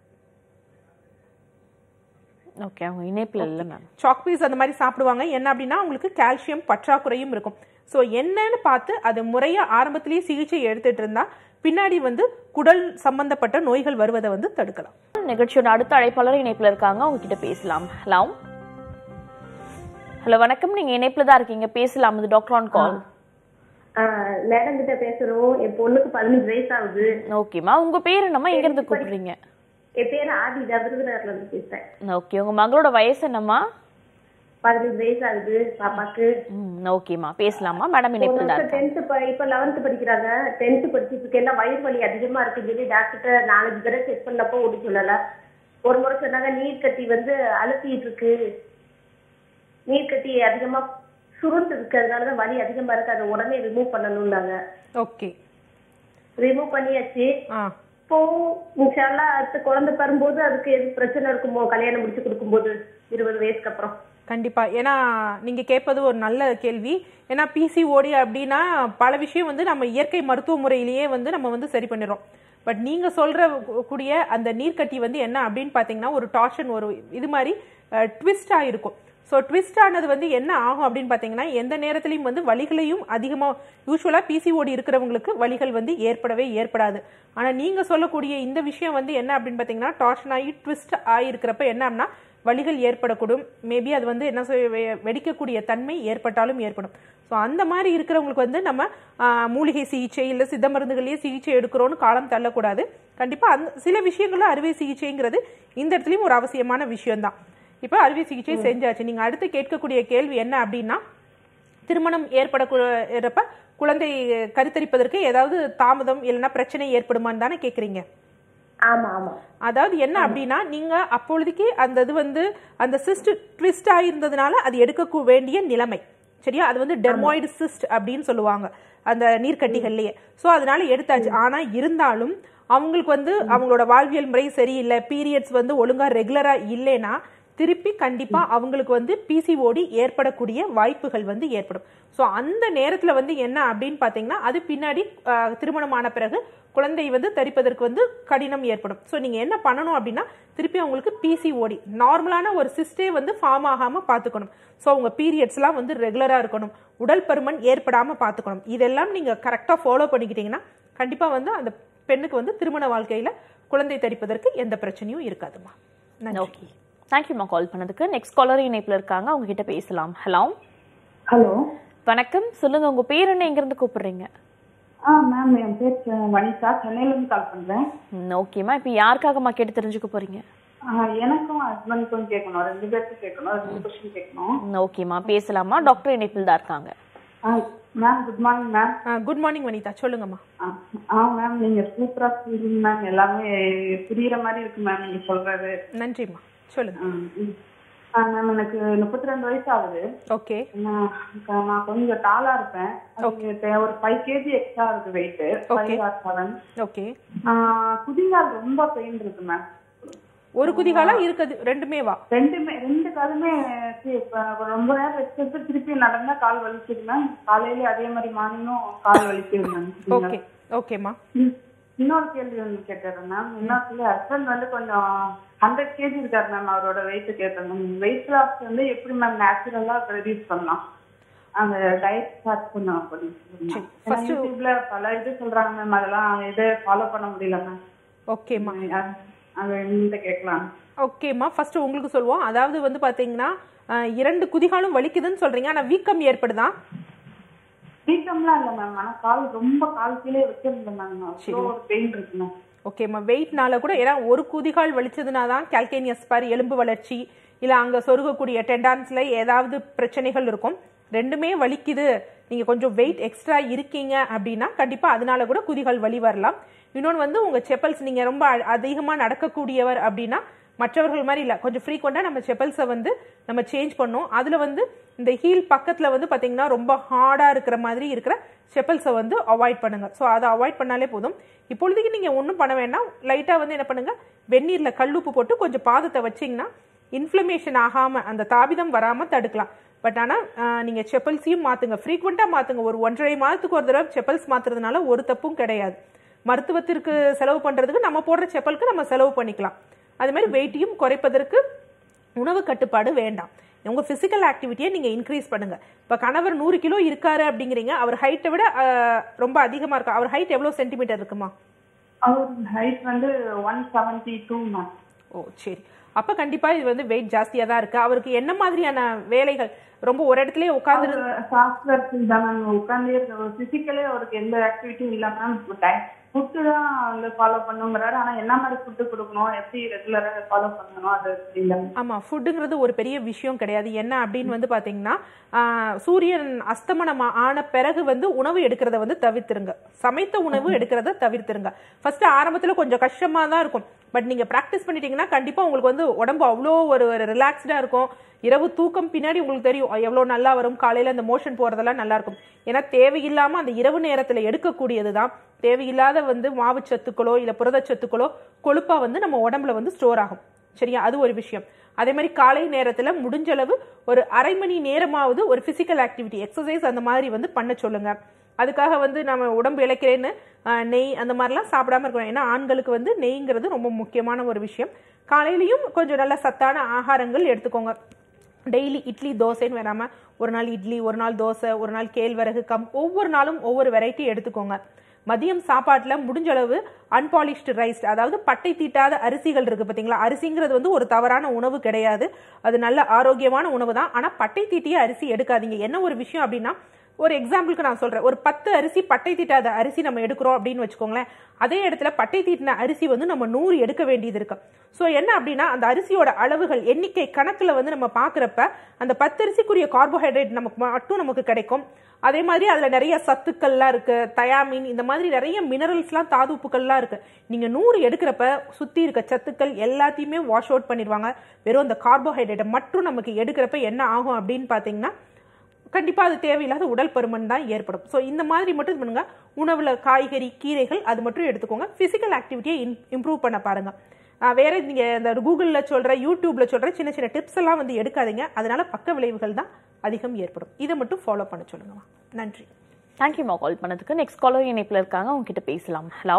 ஓகே அவங்க இணைப்பில் இல்லை மேம் சாக் பீஸ் அந்த மாதிரி சாப்பிடுவாங்க என்ன அப்படின்னா அவங்களுக்கு கால்சியம் பற்றாக்குறையும் இருக்கும் ஸோ என்னன்னு பார்த்து அது முறையாக ஆரம்பத்திலேயே சிகிச்சை எடுத்துட்டு இருந்தா பின்னாடி வந்து குடல் சம்பந்தப்பட்ட நோய்கள் வருவதை வந்து தடுக்கலாம் நிகழ்ச்சியோட அடுத்த அழைப்பாளர் இணைப்புல இருக்காங்க அவங்க கிட்ட பேசலாம் ஹலோ ஹலோ வணக்கம் நீங்க இணைப்புல தான் இருக்கீங்க பேசலாம் இது டாக்டர் ஆன் கால் மேடம் கிட்ட பேசுறோம் என் பொண்ணுக்கு பதினஞ்சு வயசு ஆகுது ஓகேம்மா உங்க பேர் என்னம்மா எங்க இருந்து கூப்பிடுறீங்க என் பேர் ஆதிதா விருதுநகர்ல இருந்து பேசுறேன் ஓகே உங்க மகளோட வயசு என்னம்மா பதினஞ்சு வயசு ஆகுது பாப்பாக்கு ம் ஓகேம்மா பேசலாமா மேடம் இணைப்புல தான் இருக்காங்க டென்த் இப்ப லெவன்த் படிக்கிறாங்க டென்த் படிச்சுட்டு இருக்கேன் வயிறு வலி அதிகமா இருக்கு சொல்லி டாக்டர்கிட்ட நாலஞ்சு தடவை செக் பண்ணப்போ ஒன்றும் சொல்லல ஒரு முறை சொன்னாங்க நீர் கட்டி வந்து அழுத்திட்டு இருக்கு நீர் கட்டி அதிகமா சுருண்டு இருக்கு அதனாலதான் வலி அதிகமா இருக்கு அதை உடனே ரிமூவ் பண்ணணும்னாங்க ஓகே ரிமூவ் பண்ணியாச்சு ஆ இப்போ இன்ஷால்லா அடுத்த குழந்தை பெறும்போது அதுக்கு எது பிரச்சனை இருக்குமோ கல்யாணம் முடிச்சு கொடுக்கும்போது இருபது வயசுக்கு அப்புறம் கண்டிப்பா ஏன்னா நீங்க கேட்பது ஒரு நல்ல கேள்வி ஏன்னா பிசிஓடி அப்படின்னா பல விஷயம் வந்து நம்ம இயற்கை மருத்துவ முறையிலேயே வந்து நம்ம வந்து சரி பண்ணிடுறோம் பட் நீங்க சொல்ற கூடிய அந்த நீர்க்கட்டி வந்து என்ன அப்படின்னு பாத்தீங்கன்னா ஒரு டார்ஷன் ஒரு இது மாதிரி ட்விஸ்டா இருக்கும் ஸோ ட்விஸ்ட் ஆனது வந்து என்ன ஆகும் அப்படின்னு பார்த்தீங்கன்னா எந்த நேரத்துலையும் வந்து வலிகளையும் அதிகமாக யூஸ்வலாக பிசிஓடி இருக்கிறவங்களுக்கு வலிகள் வந்து ஏற்படவே ஏற்படாது ஆனால் நீங்கள் சொல்லக்கூடிய இந்த விஷயம் வந்து என்ன அப்படின்னு பார்த்தீங்கன்னா டார்ஷன் ஆகி ட்விஸ்ட் ஆகிருக்கிறப்ப என்ன அப்படின்னா வலிகள் ஏற்படக்கூடும் மேபி அது வந்து என்ன சொல் வெ- வெடிக்கக்கூடிய தன்மை ஏற்பட்டாலும் ஏற்படும் ஸோ அந்த மாதிரி இருக்கிறவங்களுக்கு வந்து நம்ம ஆஹ், மூலிகை சிகிச்சை இல்லை சித்த மருந்துகளையே சிகிச்சை எடுக்கிறோன்னு காலம் தள்ளக்கூடாது கண்டிப்பாக அந்த சில விஷயங்கள்ல அறுவை சிகிச்சைங்கிறது இந்த இடத்துலையும் ஒரு அவசியமான விஷயம்தான் இப்போ அறுவை சிகிச்சை செஞ்சாச்சு நீங்கள் அடுத்து கேட்கக்கூடிய கேள்வி என்ன அப்படின்னா திருமணம் ஏற்படக்கூடப்ப குழந்தை கருத்தரிப்பதற்கு ஏதாவது தாமதம் இல்லைன்னா பிரச்சனை ஏற்படுமான்னு தானே கேட்குறீங்க ஆமா ஆமா அதாவது என்ன அப்படின்னா நீங்க அப்பொழுதுக்கு அந்த இது வந்து அந்த சிஸ்ட் ட்விஸ்ட் ஆயிருந்ததுனால அது எடுக்க வேண்டிய நிலைமை சரியா அது வந்து டெர்மாய்டு சிஸ்ட் அப்படின்னு சொல்லுவாங்க அந்த நீர்க்கட்டிகள்லயே சோ அதனால எடுத்தாச்சு ஆனா இருந்தாலும் அவங்களுக்கு வந்து அவங்களோட வாழ்வியல் முறை சரியில்லை பீரியட்ஸ் வந்து ஒழுங்கா ரெகுலரா இல்லைன்னா திருப்பி கண்டிப்பா அவங்களுக்கு வந்து பிசிஓடி ஏற்படக்கூடிய வாய்ப்புகள் வந்து ஏற்படும் ஸோ அந்த நேரத்துல வந்து என்ன அப்படின்னு பாத்தீங்கன்னா அது பின்னாடி ஆஹ், திருமணமான பிறகு குழந்தை வந்து தரிப்பதற்கு வந்து கடினம் ஏற்படும் ஸோ நீங்க என்ன பண்ணணும் அப்படின்னா திருப்பி அவங்களுக்கு பிசிஓடி நார்மலான ஒரு சிஸ்டே வந்து ஃபார்ம் ஆகாம பார்த்துக்கணும் ஸோ உங்க பீரியட்ஸ்லாம் வந்து ரெகுலரா இருக்கணும் உடல் பருமன் ஏற்படாம பார்த்துக்கணும் இதெல்லாம் நீங்க கரெக்டாக ஃபாலோ பண்ணிக்கிட்டீங்கன்னா கண்டிப்பா வந்து அந்த பெண்ணுக்கு வந்து திருமண வாழ்க்கையில குழந்தை தரிப்பதற்கு எந்த பிரச்சனையும் இருக்காதுமா நன்றி ஓகே தேங்க்யூம்மா கால் பண்ணதுக்கு நெக்ஸ்ட் காலர் இணைப்புல இருக்காங்க அவங்க கிட்ட பேசலாம் ஹலோ ஹலோ வணக்கம் சொல்லுங்க உங்க பேர் என்ன எங்க இருந்து கூப்பிடுறீங்க ஆ மேம் என் பேர் செ- வனிதா சென்னையிலேருந்து கால் பண்ணுறேன் ஓகேம்மா இப்போ யாருக்காகம்மா கேட்டு தெரிஞ்சுக்க போறீங்க எனக்கும் ஹஸ்பண்டுக்கும் கேட்கணும் ரெண்டு பேருக்கும் கேட்கணும் ரெண்டு கொஸ்டின் கேட்கணும் ஓகேம்மா பேசலாமா டாக்டர் இணைப்பில் தான் இருக்காங்க ஆ ma'am good morning ma'am good morning Vanitha சொல்லுங்கம்மா ஆ, ஆ மேம் நீங்கள் சூப்பராக சொல்றீங்க மேம் எல்லாமே புரியுற மாதிரி இருக்கு மேம் நீங்கள் சொல்கிறது நன்றிம்மா சொல்லுங்க ஆ மேம் எனக்கு முப்பத்தி ரெண்டு வயசு ஆகுது ஓகே நான் க- நான் கொஞ்சம் டாலா இருப்பேன் அதுக்கு தே- ஒரு ஃபைவ் கேஜி எக்ஸ்ட்ரா இருக்கு weight Okay. Five or seven okay குதிங்கால் ரொம்ப பெயின் இருக்கு மேம் ஒரு குதிகாலம் இருக்குது ரெண்டுமே வா ரெண்டுமே ரெண்டு காலுமே சி- இப்ப ரொம்ப நேரம் ரெஸ்ட் எடுத்து திருப்பி நடந்தா கால் வலிக்குது மேம் காலையில அதே மாதிரி மார்னிங்கும் கால் வலிக்குது மேம் ஓகே ஓகேம்மா ம். இன்னொரு கேள்வி ஒன்று கேட்டுறேன் மேம் இன்னொரு ஹஸ்பண்ட் வந்து கொஞ்சம் ஹண்ட்ரட் கேஜி இருக்காரு மேம் அவரோட வெயிட் கேட்டேன் மேம் வெயிட் லாஸ் வந்து எப்படி மேம் நேச்சுரலா ரெடியூஸ் பண்ணலாம் அந்த டயட் ஸ்டார்ட் பண்ணலாம் அப்படின்னு சொல்லுங்க சரி, ஏன்னா first- யூடியூப்ல பல இது சொல்றாங்க மேம் அதெல்லாம் இதை ஃபாலோ பண்ண முடியல மேம் ஓகேம்மா அது என்கிட்ட கேட்கலாம் ஓகேம்மா ஃபர்ஸ்ட் உங்களுக்கு சொல்லுவோம் அதாவது வந்து பாத்தீங்கன்னா அஹ், இரண்டு குதிகாலும் வலிக்குதுன்னு சொல்றீங்க ஆனா வீக்கம் ஏற்படுதா வீக்கம்லாம் இல்ல மேம் ஆனா கால் ரொம்ப கால் கீழே வச்சிருந்தேன் மேம் அவ்வளோ ஒரு பெயின் இருக்கு மேம் ஓகேம்மா வெயிட்னால கூட ஏன்னா ஒரு குதிகால் வலிச்சதுனா தான் கால்கேனியஸ் பார் எலும்பு வளர்ச்சி இல்ல அங்க சொருகக்கூடிய டெண்டான்ஸ்ல ஏதாவது பிரச்சனைகள் இருக்கும் ரெண்டுமே வலிக்குது நீங்க கொஞ்சம் வெயிட் எக்ஸ்ட்ரா இருக்கீங்க அப்படின்னா கண்டிப்பா அதனால கூட குதிகால் வலி வரலாம் இன்னொன்று வந்து உங்க செப்பல்ஸ் நீங்க ரொம்ப அ- அதிகமா நடக்கக்கூடியவர் அப்படின்னா மற்றவர்கள் மாதிரி இல்லை கொஞ்சம் ஃப்ரீக்வெண்ட்டாக நம்ம செப்பல்ஸை வந்து நம்ம சேஞ்ச் பண்ணோம் அதில் வந்து இந்த ஹீல் பக்கத்தில் வந்து பார்த்தீங்கன்னா ரொம்ப ஹார்டாக இருக்கிற மாதிரி இருக்கிற செப்பல்ஸை வந்து அவாய்ட் பண்ணுங்க ஸோ அதை அவாய்ட் பண்ணாலே போதும் இப்பொழுதைக்கு நீங்கள் ஒன்றும் பண்ண வேண்டாம் லைட்டாக வந்து என்ன பண்ணுங்க வெந்நீரில் கல்லுப்பு போட்டு கொஞ்சம் பாதத்தை வச்சிங்கன்னா இன்ஃப்ளமேஷன் ஆகாமல் அந்த தாபிதம் வராமல் தடுக்கலாம் பட் ஆனால் நீங்கள் செப்பல்ஸையும் மாற்றுங்க ஃப்ரீக்வெண்ட்டாக மாற்றுங்க ஒரு ஒன்றரை மாதத்துக்கு ஒரு தடவை செப்பல்ஸ் மாற்றுறதுனால ஒரு தப்பும் கிடையாது மருத்துவத்திற்கு செலவு பண்ணுறதுக்கு நம்ம போடுற செப்பலுக்கு நம்ம செலவு பண்ணிக்கலாம் அது மாதிரி வெயிட்டையும் குறைப்பதற்கு உணவு கட்டுப்பாடு வேண்டாம் உங்க பிசிக்கல் ஆக்டிவிட்டியை நீங்க இன்க்ரீஸ் பண்ணுங்க இப்ப கணவர் நூறு கிலோ இருக்காரு அப்படிங்கிறீங்க அவர் ஹைட்டை விட அஹ், ரொம்ப அதிகமா இருக்கா அவர் ஹைட் எவ்வளவு சென்டிமீட்டர் இருக்குமா அவர் ஹைட் வந்து ஒன் செவன்டி டூ மேம் ஓ சரி அப்ப கண்டிப்பா இது வந்து வெயிட் ஜாஸ்தியா தான் இருக்கு அவருக்கு என்ன மாதிரியான வேலைகள் ரொம்ப ஒரு இடத்துலயே உட்கார்ந்து சாஃப்ட்வேர் தான் மேம் உட்காந்தே இருக்க பிசிக்கலே அவருக்கு எந்த ஆக்டிவிட்டியும் இல்ல மேம் ஃபுட்டு தான் வந்து ஃபாலோ பண்ணுங்கிறாரு ஆனா என்ன மாதிரி ஃபுட்டு கொடுக்கணும் எப்படி ரெகுலரா ஃபாலோ பண்ணணும் அது தெரியல ஆமா ஃபுட்டுங்கிறது ஒரு பெரிய விஷயம் கிடையாது என்ன அப்படின்னு வந்து பாத்தீங்கன்னா ஆஹ், சூரியன் அஸ்தமனம் ஆன பிறகு வந்து உணவு எடுக்கிறத வந்து தவிர்த்துருங்க சமைத்த உணவு எடுக்கிறத தவிர்த்துருங்க ஃபர்ஸ்ட் ஆரம்பத்துல கொஞ்சம் கஷ்டமா தான் இருக்கும் பட் நீங்க ப்ராக்டிஸ் பண்ணிட்டீங்கன்னா கண்டிப்பா உங்களுக்கு வந்து உடம்பு அவ்வளோ ஒரு ரிலாக்ஸ்டா இருக்கும் இரவு தூக்கம் பின்னாடி உங்களுக்கு தெரியும் எவ்வளோ நல்லா வரும் காலையில அந்த மோஷன் போறதெல்லாம் நல்லா இருக்கும் ஏன்னா தேவையில்லாம அந்த இரவு நேரத்துல எடுக்கக்கூடியது தான் தேவையில்லாத வந்து மாவுச்சத்துக்களோ இல்ல புரதச்சத்துக்களோ கொழுப்பா வந்து நம்ம உடம்புல வந்து ஸ்டோர் ஆகும் சரியா அது ஒரு விஷயம் அதே மாதிரி காலை நேரத்துல முடிஞ்ச அளவு ஒரு அரை மணி நேரமாவது ஒரு பிசிக்கல் ஆக்டிவிட்டி எக்ஸசைஸ் அந்த மாதிரி வந்து பண்ண சொல்லுங்க அதுக்காக வந்து நம்ம உடம்பு இழைக்கிறேன்னு ஆஹ், நெய் அந்த மாதிரிலாம் சாப்பிடாம இருக்கணும் ஏன்னா ஆண்களுக்கு வந்து நெய்ங்கிறது ரொம்ப முக்கியமான ஒரு விஷயம் காலையிலயும் கொஞ்சம் நல்ல சத்தான ஆகாரங்கள் எடுத்துக்கோங்க டெய்லி இட்லி தோசைன்னு வராமல் ஒரு நாள் இட்லி ஒரு நாள் தோசை ஒரு நாள் கேழ்வரகு கம் ஒவ்வொரு நாளும் ஒவ்வொரு வெரைட்டி எடுத்துக்கோங்க மதியம் சாப்பாட்டில் முடிஞ்ச அளவு அன்பாலிஷ்டு ரைஸ் அதாவது பட்டை தீட்டாத அரிசிகள் இருக்கு பார்த்தீங்களா அரிசிங்கிறது வந்து ஒரு தவறான உணவு கிடையாது அது நல்ல ஆரோக்கியமான உணவு தான் ஆனால் பட்டை தீட்டிய அரிசி எடுக்காதீங்க என்ன ஒரு விஷயம் அப்படின்னா ஒரு எக்ஸாம்பிளுக்கு நான் சொல்றேன் ஒரு பத்து அரிசி பட்டை தீட்டாத அரிசி நம்ம எடுக்கிறோம் அப்படின்னு வச்சுக்கோங்களேன் அதே இடத்துல பட்டை தீட்டின அரிசி வந்து நம்ம நூறு எடுக்க வேண்டியது இருக்கு ஸோ என்ன அப்படின்னா அந்த அரிசியோட அளவுகள் எண்ணிக்கை கணக்கில் வந்து நம்ம பார்க்குறப்ப அந்த பத்து அரிசிக்குரிய கார்போஹைட்ரேட் நமக்கு மட்டும் நமக்கு கிடைக்கும் அதே மாதிரி அதில் நிறைய சத்துக்கள்லாம் இருக்கு தயாமின் இந்த மாதிரி நிறைய மினரல்ஸ்லாம் தாதுப்புக்கள்லாம் இருக்கு நீங்க நூறு எடுக்கிறப்ப சுத்தி இருக்க சத்துக்கள் எல்லாத்தையுமே வாஷ் அவுட் பண்ணிடுவாங்க வெறும் அந்த கார்போஹைட்ரேட்டை மட்டும் நமக்கு எடுக்கிறப்ப என்ன ஆகும் அப்படின்னு பார்த்தீங்கன்னா கண்டிப்பாக அது தேவையில்லாத உடல் பருமன் தான் ஏற்படும் ஸோ இந்த மாதிரி மட்டும் இது பண்ணுங்க உணவில் காய்கறி கீரைகள் அது மட்டும் எடுத்துக்கோங்க ஃபிசிக்கல் ஆக்டிவிட்டியை இம்ப்ரூவ் பண்ண பாருங்க ஆஹ் வேற நீங்கள் இந்த கூகுளில் சொல்கிற யூடியூப்ல சொல்கிற சின்ன சின்ன டிப்ஸ் எல்லாம் வந்து எடுக்காதீங்க அதனால பக்க விளைவுகள் தான் அதிகம் ஏற்படும் இதை மட்டும் ஃபாலோ பண்ண சொல்லுங்கம்மா நன்றி தேங்க்யூமா கால் பண்ணதுக்கு நெக்ஸ்ட் காலர் இணைப்பில் இருக்காங்க அவங்க கிட்ட பேசலாம் ஹலோ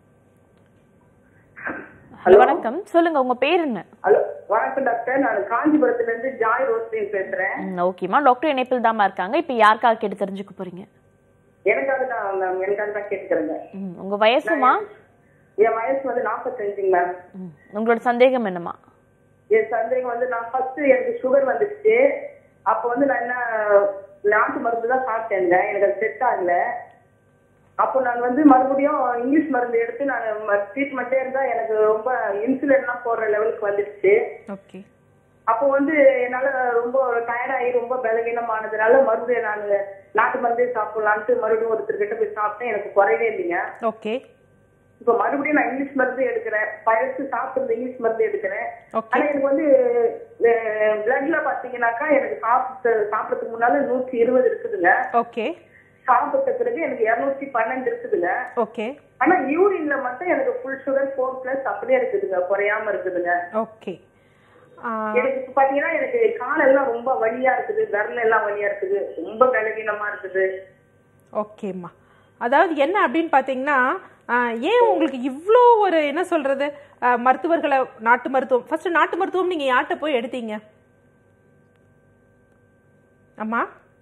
ஹலோ வணக்கம் சொல்லுங்க உங்க பேர் என்ன ஹலோ வணக்கம் டாக்டர் நான் காஞ்சிபுரத்துல இருந்து ஜாய் ரோஸ்லின் பேசுறேன் ம், ஓகேம்மா டாக்டர் இணைப்பில் தாம்மா இருக்காங்க இப்போ யாருக்காக கேட்டு தெரிஞ்சுக்க போறீங்க எனக்காக தான் மேம் எனக்காக தான் கேட்டுக்கிறேங்க ம், உங்க வயசுமா என் வயசு வந்து நாற்பத்தஞ்சுங்க மேம் ம், உங்களோட சந்தேகம் என்னம்மா என் சந்தேகம் வந்து நான் ஃபர்ஸ்ட் எனக்கு சுகர் வந்துடுச்சு அப்போ வந்து நான் என்ன நாட்டு மருந்து தான் சாப்பிட்டேங்க எனக்கு அது செட் ஆகல அப்போ நான் வந்து மறுபடியும் இங்கிலீஷ் மருந்து எடுத்து நான் ட்ரீட்மெண்ட்டே இருந்தா எனக்கு ரொம்ப இன்சுலின்லாம் போடுற லெவலுக்கு வந்துடுச்சு ஓகே அப்போ வந்து என்னால ரொம்ப டயர்டாகி ரொம்ப பலவீனமானதுனால மறுபடியும் நான் நாட்டு மருந்தே சாப்பிடலான்ட்டு மறுபடியும் ஒருத்தர்கிட்ட போய் சாப்பிட்டேன் எனக்கு குறையவே இல்லைங்க ஓகே இப்ப மறுபடியும் நான் இங்கிலீஷ் மருந்து எடுக்கிறேன் பழசு சாப்பிட்டு இங்கிலீஷ் மருந்து எடுக்கிறேன் Okay. ஆனா எனக்கு வந்து பிளட்ல பாத்தீங்கன்னாக்கா எனக்கு சாப்பிட்டு சாப்பிடறதுக்கு முன்னால நூற்றி இருபது இருக்குதுங்க ஓகே சாப்பிட்ட பிறகு எனக்கு இருநூத்தி பன்னெண்டு இருக்குதுங்க ஓகே ஆனா யூரின்ல மட்டும் எனக்கு ஃபுல் சுகர் ஃபோர் பிளஸ் அப்படியே இருக்குதுங்க குறையாம இருக்குதுங்க ஓகே எனக்கு இப்ப பாத்தீங்கன்னா எனக்கு காலெல்லாம் ரொம்ப வலியா இருக்குது விரல் எல்லாம் வலியா இருக்குது ரொம்ப பலவீனமா இருக்குது ஓகேம்மா அதாவது என்ன அப்படின்னு பார்த்தீங்கன்னா ஆஹ், ஏன் உங்களுக்கு இவ்வளோ ஒரு என்ன சொல்றது ஆஹ், மருத்துவர்களை நாட்டு மருத்துவம் ஃபர்ஸ்ட் நாட்டு மருத்துவம் நீங்க யார்கிட்ட போய் எடுத்தீங்க அம்மா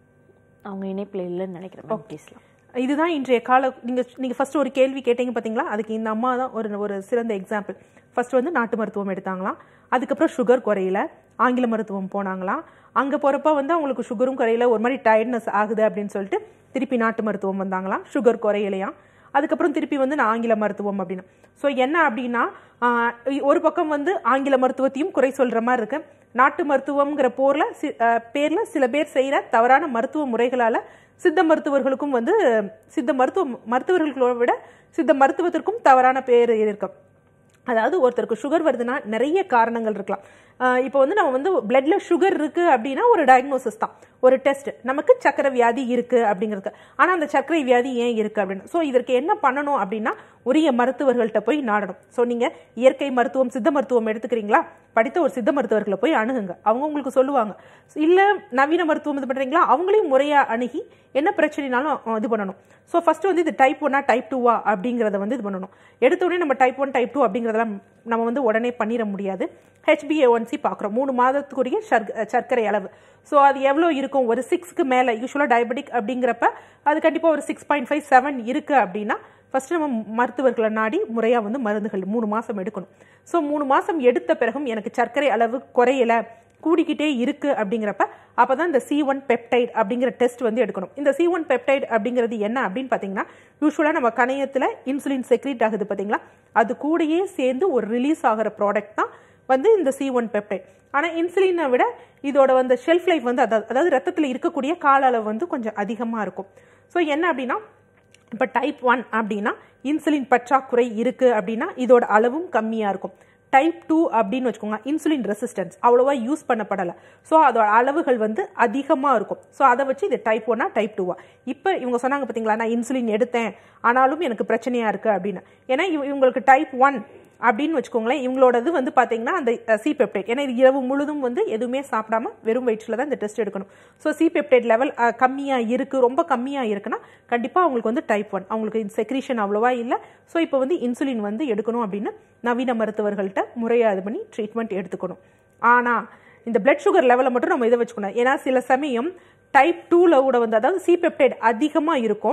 அவங்க இணைப்பில் இல்லைன்னு நினைக்கிறேன் ma'am. பேசலாம் இதுதான் இன்றைய கால நீங்க நீங்க ஃபர்ஸ்ட் ஒரு கேள்வி கேட்டீங்க பாத்தீங்களா அதுக்கு இந்த அம்மா தான் ஒரு ஒரு சிறந்த எக்ஸாம்பிள் ஃபர்ஸ்ட் வந்து நாட்டு மருத்துவம் எடுத்தாங்களாம் அதுக்கப்புறம் சுகர் குறையல ஆங்கில மருத்துவம் போனாங்களாம் அங்க போறப்ப வந்து அவங்களுக்கு சுகரும் குறையல ஒரு மாதிரி டயர்ட்னஸ் ஆகுது அப்படின்னு சொல்லிட்டு திருப்பி நாட்டு மருத்துவம் வந்தாங்களாம் சுகர் குறையலையாம் அதுக்கப்புறம் திருப்பி வந்து நான் ஆங்கில மருத்துவம் அப்படின்னு ஸோ என்ன அப்படின்னா ஆஹ், ஒரு பக்கம் வந்து ஆங்கில மருத்துவத்தையும் குறை சொல்ற மாதிரி இருக்கு நாட்டு மருத்துவம்ங்கிற போர்ல சி- ஆஹ், பேர்ல சில பேர் செய்யற தவறான மருத்துவ முறைகளால சித்த மருத்துவர்களுக்கும் வந்து சித்த மருத்துவ மருத்துவர்களை விட சித்த மருத்துவத்திற்கும் தவறான பேர் இருக்கும் அதாவது ஒருத்தருக்கு சுகர் வருதுன்னா நிறைய காரணங்கள் இருக்கலாம் ஆஹ் இப்போ வந்து நம்ம வந்து பிளட்ல சுகர் இருக்கு அப்படின்னா ஒரு டயக்னோசிஸ் தான் ஒரு டெஸ்ட் நமக்கு சர்க்கரை வியாதி இருக்கு அப்படிங்கிறது ஆனா அந்த சர்க்கரை வியாதி ஏன் இருக்கு அப்படின்னு ஸோ இதற்கு என்ன பண்ணணும் அப்படின்னா உரிய மருத்துவர்கள்ட்ட போய் நாடணும் ஸோ நீங்க இயற்கை மருத்துவம் சித்த மருத்துவம் எடுத்துக்கிறீங்களா படித்த ஒரு சித்த மருத்துவர்களை போய் அணுகுங்க அவங்க உங்களுக்கு சொல்லுவாங்க இல்ல நவீன மருத்துவம் இது பண்றீங்களா அவங்களையும் முறையா அணுகி என்ன பிரச்சனைனாலும் அஹ், இது பண்ணணும் ஸோ ஃபர்ஸ்ட் வந்து இது டைப் ஒன்னா டைப் டூவா அப்படிங்கிறத வந்து இது பண்ணணும் எடுத்த உடனே நம்ம டைப் ஒன் டைப் டூ அப்படிங்கிறதெல்லாம் நம்ம வந்து உடனே பண்ணிட முடியாது ஹெச்பிஏஒன்சி பார்க்குறோம் மூணு மாதத்துக்குரிய சர்க்- சர்க்கரை அளவு ஸோ அது எவ்வளோ இருக்கும் ஒரு சிக்ஸ்க்கு மேலே யூஸ்வலாக டயபெட்டிக் அப்படிங்கிறப்ப அது கண்டிப்பாக ஒரு சிக்ஸ் பாயிண்ட் ஃபைவ் செவன் இருக்கு அப்படின்னா ஃபர்ஸ்ட் நம்ம மருத்துவர்களை நாடி முறையாக வந்து மருந்துகள் மூணு மாதம் எடுக்கணும் ஸோ மூணு மாதம் எடுத்த பிறகும் எனக்கு சர்க்கரை அளவு குறையல கூடிக்கிட்டே இருக்கு அப்படிங்கிறப்ப அப்பதான் இந்த சி ஒன் பெப்டைட் அப்படிங்கிற டெஸ்ட் வந்து எடுக்கணும் இந்த சி ஒன் பெப்டைட் அப்படிங்கிறது என்ன அப்படின்னு பார்த்தீங்கன்னா யூஸ்வலாக நம்ம கணையத்தில் இன்சுலின் செக்ரேட் ஆகுது பார்த்தீங்களா அது கூடயே சேர்ந்து ஒரு ரிலீஸ் ஆகிற ப்ராடக்ட் தான் வந்து இந்த சி ஒன் பெப்டைட் ஆனால் இன்சுலினை விட இதோட வந்து ஷெல்ஃப் லைஃப் வந்து அதாவது அதாவது ரத்தத்தில் இருக்கக்கூடிய கால அளவு வந்து கொஞ்சம் அதிகமாக இருக்கும் ஸோ என்ன அப்படின்னா இப்போ டைப் ஒன் அப்படின்னா இன்சுலின் பற்றாக்குறை இருக்கு அப்படின்னா இதோட அளவும் கம்மியாக இருக்கும் டைப் டூ அப்படின்னு வச்சுக்கோங்க இன்சுலின் ரெசிஸ்டன்ஸ் அவ்வளோவா யூஸ் பண்ணப்படலை ஸோ அதோட அளவுகள் வந்து அதிகமாக இருக்கும் ஸோ அதை வச்சு இது டைப் ஒன்னா டைப் டூவா இப்போ இவங்க சொன்னாங்க பார்த்தீங்களா நான் இன்சுலின் எடுத்தேன் ஆனாலும் எனக்கு பிரச்சனையாக இருக்குது அப்படின்னு ஏன்னா இவ- இவங்களுக்கு டைப் ஒன் அப்படின்னு வச்சுக்கோங்களேன் இவங்களோடது வந்து பார்த்தீங்கன்னா அந்த சி பெப்டைட் ஏன்னா இது இரவு முழுதும் வந்து எதுவுமே சாப்பிடாம வெறும் வயிற்றில் தான் இந்த டெஸ்ட் எடுக்கணும் ஸோ சி பெப்டைட் லெவல் கம்மியாக இருக்குது ரொம்ப கம்மியாக இருக்குன்னா கண்டிப்பாக அவங்களுக்கு வந்து டைப் ஒன் அவங்களுக்கு செக்ரீஷன் அவ்வளோவா இல்லை ஸோ இப்போ வந்து இன்சுலின் வந்து எடுக்கணும் அப்படின்னு நவீன மருத்துவர்கள்ட்ட முறையாக இது பண்ணி ட்ரீட்மெண்ட் எடுத்துக்கணும் ஆனால் இந்த பிளட் சுகர் லெவலை மட்டும் நம்ம இதை வச்சுக்கணும் ஏன்னா சில சமயம் டைப் டூவில் கூட வந்து அதாவது சி பெப்டைட் அதிகமாக இருக்கும்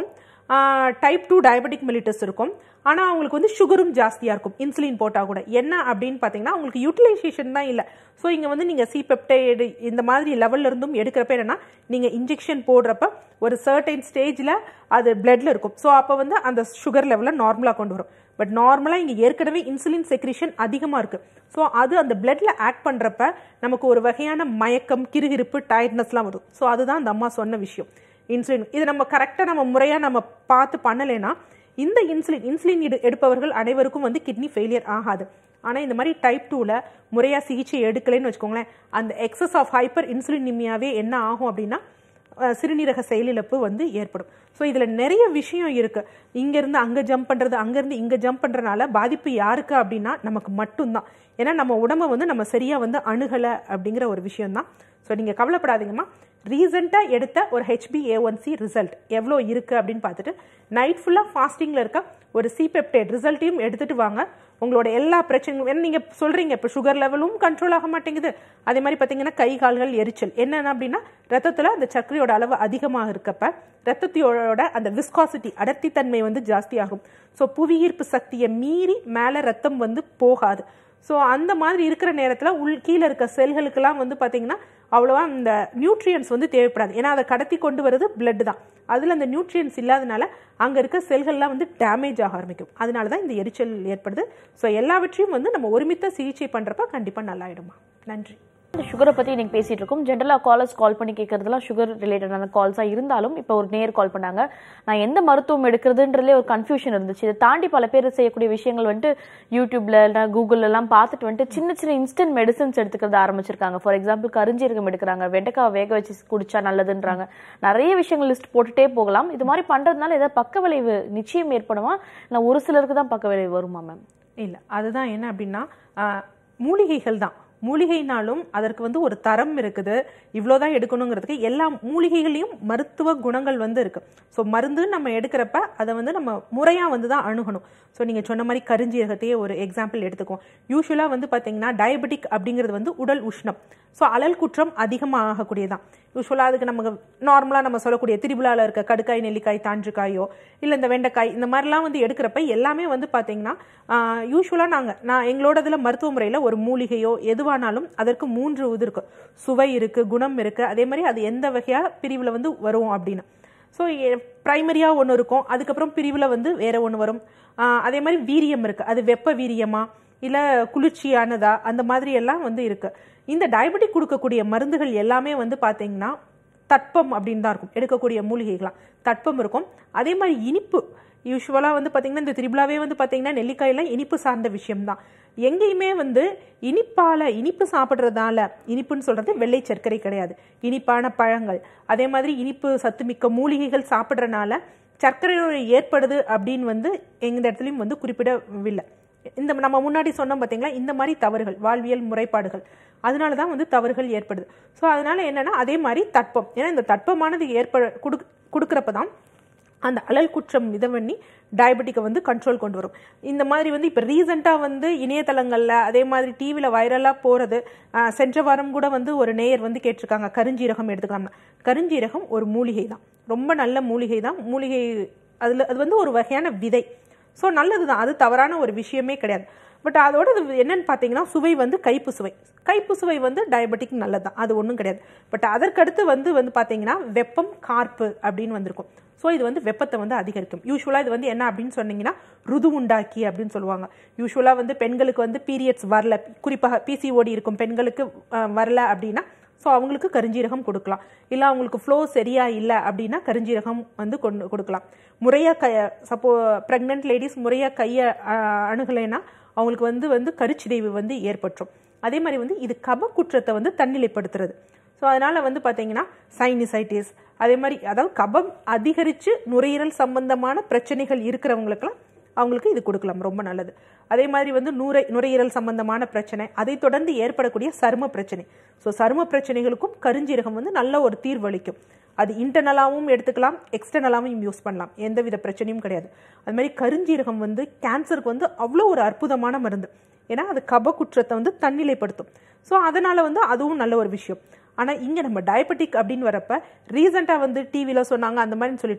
டைப் டூ டயபெட்டிக் மெலிட்டஸ் இருக்கும் ஆனால் அவங்களுக்கு வந்து சுகரும் ஜாஸ்தியாக இருக்கும் இன்சுலின் போட்டால் கூட என்ன அப்படின்னு பார்த்தீங்கன்னா அவங்களுக்கு யூட்டிலைசேஷன் தான் இல்லை ஸோ இங்கே வந்து நீங்கள் சி பெப்டைடு இந்த மாதிரி லெவல்ல இருந்தும் எடுக்கிறப்ப என்னன்னா நீங்கள் இன்ஜெக்ஷன் போடுறப்ப ஒரு சர்டைன் ஸ்டேஜில் அது பிளட்ல இருக்கும் ஸோ அப்போ வந்து அந்த சுகர் லெவலை நார்மலாக கொண்டு வரும் பட் நார்மலாக இங்கே ஏற்கனவே இன்சுலின் செக்ரிஷன் அதிகமாக இருக்குது ஸோ அது அந்த பிளட்ல ஆக்ட் பண்ணுறப்ப நமக்கு ஒரு வகையான மயக்கம் கிறுகிறுப்பு டயர்ட்னஸ்லாம் வரும் ஸோ அதுதான் அந்த அம்மா சொன்ன விஷயம் இன்சுலின் இது நம்ம கரெக்டாக நம்ம முறையாக நம்ம பார்த்து பண்ணலைன்னா இந்த இன்சுலின் இன்சுலின் எடு எடுப்பவர்கள் அனைவருக்கும் வந்து கிட்னி ஃபெயிலியர் ஆகாது ஆனால் இந்த மாதிரி டைப் டூவில் முறையாக சிகிச்சை எடுக்கலைன்னு வச்சுக்கோங்களேன் அந்த எக்ஸஸ் ஆஃப் ஹைப்பர் இன்சுலினிமியாவே என்ன ஆகும் அப்படின்னா அஹ், சிறுநீரக செயலிழப்பு வந்து ஏற்படும் ஸோ இதில் நிறைய விஷயம் இருக்கு இங்கேருந்து அங்கே ஜம்ப் பண்ணுறது அங்கேருந்து இங்கே ஜம்ப் பண்ணுறனால பாதிப்பு யாருக்கு அப்படின்னா நமக்கு மட்டும்தான் ஏன்னா நம்ம உடம்ப வந்து நம்ம சரியாக வந்து அணுகலை அப்படிங்கிற ஒரு விஷயம்தான் ஸோ நீங்கள் கவலைப்படாதீங்கம்மா ரீசெண்டாக எடுத்த ஒரு HB A one C result எவ்வளோ இருக்குது அப்படின்னு பார்த்துட்டு நைட் ஃபுல்லாக ஃபாஸ்டிங்கில் இருக்க ஒரு சி பெப்டைட் ரிசல்ட்டையும் எடுத்துட்டு வாங்க உங்களோட எல்லா பிரச்சனையும் ஏன்னா நீங்கள் சொல்கிறீங்க இப்போ சுகர் லெவலும் கண்ட்ரோல் ஆக மாட்டேங்குது அதே மாதிரி பார்த்தீங்கன்னா கை கால்கள் எரிச்சல் என்னென்ன அப்படின்னா ரத்தத்தில் அந்த சர்க்கரையோட அளவு அதிகமாக இருக்கப்ப ரத்தத்தையோட அந்த விஸ்காசிட்டி அடர்த்தித்தன்மை வந்து ஜாஸ்தியாகும் ஸோ புவியீர்ப்பு சக்தியை மீறி மேலே ரத்தம் வந்து போகாது ஸோ அந்த மாதிரி இருக்கிற நேரத்தில் உள் கீழே இருக்க செல்களுக்கெல்லாம் வந்து பார்த்தீங்கன்னா அவ்வளோவா இந்த நியூட்ரியன்ஸ் வந்து தேவைப்படாது ஏன்னா அதை கடத்தி கொண்டு வருது blood தான் அதில் அந்த நியூட்ரியன்ஸ் இல்லாதனால அங்கே இருக்க செல்கள்லாம் வந்து டேமேஜ் ஆக ஆரம்பிக்கும் அதனால தான் இந்த எரிச்சல் ஏற்படுது ஸோ எல்லாவற்றையும் வந்து நம்ம ஒருமித்த சிகிச்சை பண்ணுறப்ப கண்டிப்பாக நல்லாயிடுமா நன்றி இந்த சுகரை பத்தி இன்னைக்கு பேசிட்டு இருக்கோம் ஜென்ரலாக காலர்ஸ் கால் பண்ணி கேட்கறதுலாம் சுகர் ரிலேட்டடான கால்ஸா இருந்தாலும் இப்போ ஒரு நேர் கால் பண்ணாங்க நான் எந்த மருத்துவம் எடுக்கிறதுன்றதுலே ஒரு கன்ஃபியூஷன் இருந்துச்சு இதை தாண்டி பல பேர் செய்யக்கூடிய விஷயங்கள் வந்துட்டு யூடியூப்ல இல்ல கூகுள்ல எல்லாம் பார்த்துட்டு வந்துட்டு சின்ன சின்ன இன்ஸ்டன்ட் மெடிசன்ஸ் எடுத்துக்கிறது ஆரம்பிச்சிருக்காங்க ஃபார் எக்ஸாம்பிள் கருஞ்சீரகம் எடுக்கிறாங்க வெண்டைக்காய் வேக வச்சு குடிச்சா நல்லதுன்றாங்க நிறைய விஷயங்கள் லிஸ்ட் போட்டுட்டே போகலாம் இது மாதிரி பண்றதுனால ஏதாவது பக்க விளைவு நிச்சயம் ஏற்படுமா இல்லை ஒரு சிலருக்கு தான் பக்க விளைவு வருமா மேம் இல்லை அதுதான் என்ன அப்படின்னா ஆஹ், மூலிகைகள் தான் மூலிகைனாலும் அதற்கு வந்து ஒரு தரம் இருக்குது இவ்வளோதான் எடுக்கணுங்கிறதுக்கு எல்லா மூலிகைகளையும் மருத்துவ குணங்கள் வந்து இருக்கு ஸோ மருந்து நம்ம எடுக்கிறப்ப அதை வந்து நம்ம முறையாக வந்து தான் அணுகணும் ஸோ நீங்கள் சொன்ன மாதிரி கருஞ்சீரகத்தையே ஒரு எக்ஸாம்பிள் எடுத்துக்குவோம் யூஸ்வலாக வந்து பார்த்தீங்கன்னா டயபெட்டிக் அப்படிங்கிறது வந்து உடல் உஷ்ணம் ஸோ அழல் குற்றம் அதிகமாக ஆகக்கூடியதான் யூஸ்வலாக அதுக்கு நமக்கு நார்மலாக நம்ம சொல்லக்கூடிய திரிபுலாவில் இருக்க கடுக்காய் நெல்லிக்காய் தாஞ்சுக்காயோ இல்லை இந்த வெண்டைக்காய் இந்த மாதிரிலாம் வந்து எடுக்கிறப்ப எல்லாமே வந்து பார்த்தீங்கன்னா யூஸ்வலாக நாங்கள் நான் எங்களோட இதில் மருத்துவ முறையில் ஒரு மூலிகையோ எதுவானாலும் அதற்கு மூன்று இது இருக்கு சுவை இருக்குது குணம் இருக்குது அதே மாதிரி அது எந்த வகையாக பிரிவில் வந்து வரும் அப்படின்னு ஸோ ப்ரைமரியாக ஒன்று இருக்கும் அதுக்கப்புறம் பிரிவில் வந்து வேற ஒன்று வரும் ஆஹ் அதே மாதிரி வீரியம் இருக்குது அது வெப்ப வீரியமா இல்லை குளிர்ச்சியானதா அந்த மாதிரி எல்லாம் வந்து இருக்கு இந்த டயபெட்டிக் கொடுக்கக்கூடிய மருந்துகள் எல்லாமே வந்து பார்த்தீங்கன்னா தட்பம் அப்படின்னு தான் இருக்கும் எடுக்கக்கூடிய மூலிகைகளாம் தட்பம் இருக்கும் அதே மாதிரி இனிப்பு யூஸ்வலாக வந்து பார்த்தீங்கன்னா இந்த திரிபுலாவே வந்து பார்த்தீங்கன்னா நெல்லிக்காயெல்லாம் இனிப்பு சார்ந்த விஷயம்தான் எங்கேயுமே வந்து இனிப்பால இனிப்பு சாப்பிட்றதால இனிப்புன்னு சொல்றது வெள்ளை சர்க்கரை கிடையாது இனிப்பான பழங்கள் அதே மாதிரி இனிப்பு சத்துமிக்க மூலிகைகள் சாப்பிட்றனால சர்க்கரை நோய் ஏற்படுது அப்படின்னு வந்து எந்த இடத்துலையும் வந்து குறிப்பிடவில்லை இந்த நம்ம முன்னாடி சொன்னோம் பார்த்தீங்களா இந்த மாதிரி தவறுகள் வாழ்வியல் முறைப்பாடுகள் அதனால தான் வந்து தவறுகள் ஏற்படுது ஸோ அதனால என்னன்னா அதே மாதிரி தட்பம் ஏன்னா இந்த தட்பமானது ஏற்பட கொடு கொடுக்குறப்ப தான் அந்த அழல் குற்றம் இதை பண்ணி டயபெட்டிக்கை வந்து கண்ட்ரோல் கொண்டு வரும் இந்த மாதிரி வந்து இப்போ ரீசெண்டாக வந்து இணையதளங்களில் அதே மாதிரி டிவியில் வைரலாக போகிறது சென்ற வாரம் கூட வந்து ஒரு நேயர் வந்து கேட்டிருக்காங்க கருஞ்சீரகம் எடுத்துக்கலாம்னா கருஞ்சீரகம் ஒரு மூலிகை தான் ரொம்ப நல்ல மூலிகை தான் மூலிகை அதில் அது வந்து ஒரு வகையான விதை ஸோ நல்லது தான் அது தவறான ஒரு விஷயமே கிடையாது பட் அதோட இது என்னன்னு பார்த்தீங்கன்னா சுவை வந்து கைப்பு சுவை கைப்பு சுவை வந்து டயபெட்டிக் நல்லது தான் அது ஒன்றும் கிடையாது பட் அதற்கடுத்து வந்து வந்து பார்த்தீங்கன்னா வெப்பம் கார்ப்பு அப்படின்னு வந்திருக்கும் ஸோ இது வந்து வெப்பத்தை வந்து அதிகரிக்கும் யூஸ்வலாக இது வந்து என்ன அப்படின்னு சொன்னீங்கன்னா ருது உண்டாக்கி அப்படின்னு சொல்லுவாங்க யூஸ்வலாக வந்து பெண்களுக்கு வந்து பீரியட்ஸ் வரல குறிப்பாக பிசிஓடி இருக்கும் பெண்களுக்கு அஹ், வரல அப்படின்னா ஸோ அவங்களுக்கு கருஞ்சீரகம் கொடுக்கலாம் இல்லை அவங்களுக்கு ஃப்ளோ சரியா இல்லை அப்படின்னா கருஞ்சீரகம் வந்து கொண்டு கொடுக்கலாம் முறையாக க சப்போ ப்ரெக்னென்ட் லேடிஸ் முறையாக கையை அணுகலைன்னா அவங்களுக்கு வந்து வந்து கருச்சிதைவு வந்து ஏற்பட்டுரும் அதே மாதிரி வந்து இது கப குற்றத்தை வந்து தன்னிலைப்படுத்துறது ஸோ அதனால வந்து பார்த்தீங்கன்னா சைனிசைட்டிஸ் அதே மாதிரி அதாவது கபம் அதிகரித்து நுரையீரல் சம்பந்தமான பிரச்சனைகள் இருக்கிறவங்களுக்கெல்லாம் அவங்களுக்கு இது கொடுக்கலாம் ரொம்ப நல்லது அதே மாதிரி வந்து நுரை நுரையீரல் சம்பந்தமான பிரச்சனை அதை தொடர்ந்து ஏற்படக்கூடிய சரும பிரச்சனை ஸோ சரும பிரச்சனைகளுக்கும் கருஞ்சீரகம் வந்து நல்ல ஒரு தீர்வளிக்கும் அது இன்டர்னலாகவும் எடுத்துக்கலாம் எக்ஸ்டர்னலாகவும் யூஸ் பண்ணலாம் எந்தவித பிரச்சனையும் கிடையாது அது மாதிரி கருஞ்சீரகம் வந்து கேன்சருக்கு வந்து அவ்வளோ ஒரு அற்புதமான மருந்து ஏன்னா அது கப குற்றத்தை வந்து தன்னிலைப்படுத்தும் ஸோ அதனால வந்து அதுவும் நல்ல ஒரு விஷயம் ஆனால் இங்கே நம்ம டயபெட்டிக் அப்படின்னு வரப்ப ரீசெண்டாக வந்து டிவியில் சொன்னாங்க அந்த மாதிரின்னு சொல்லிட்டு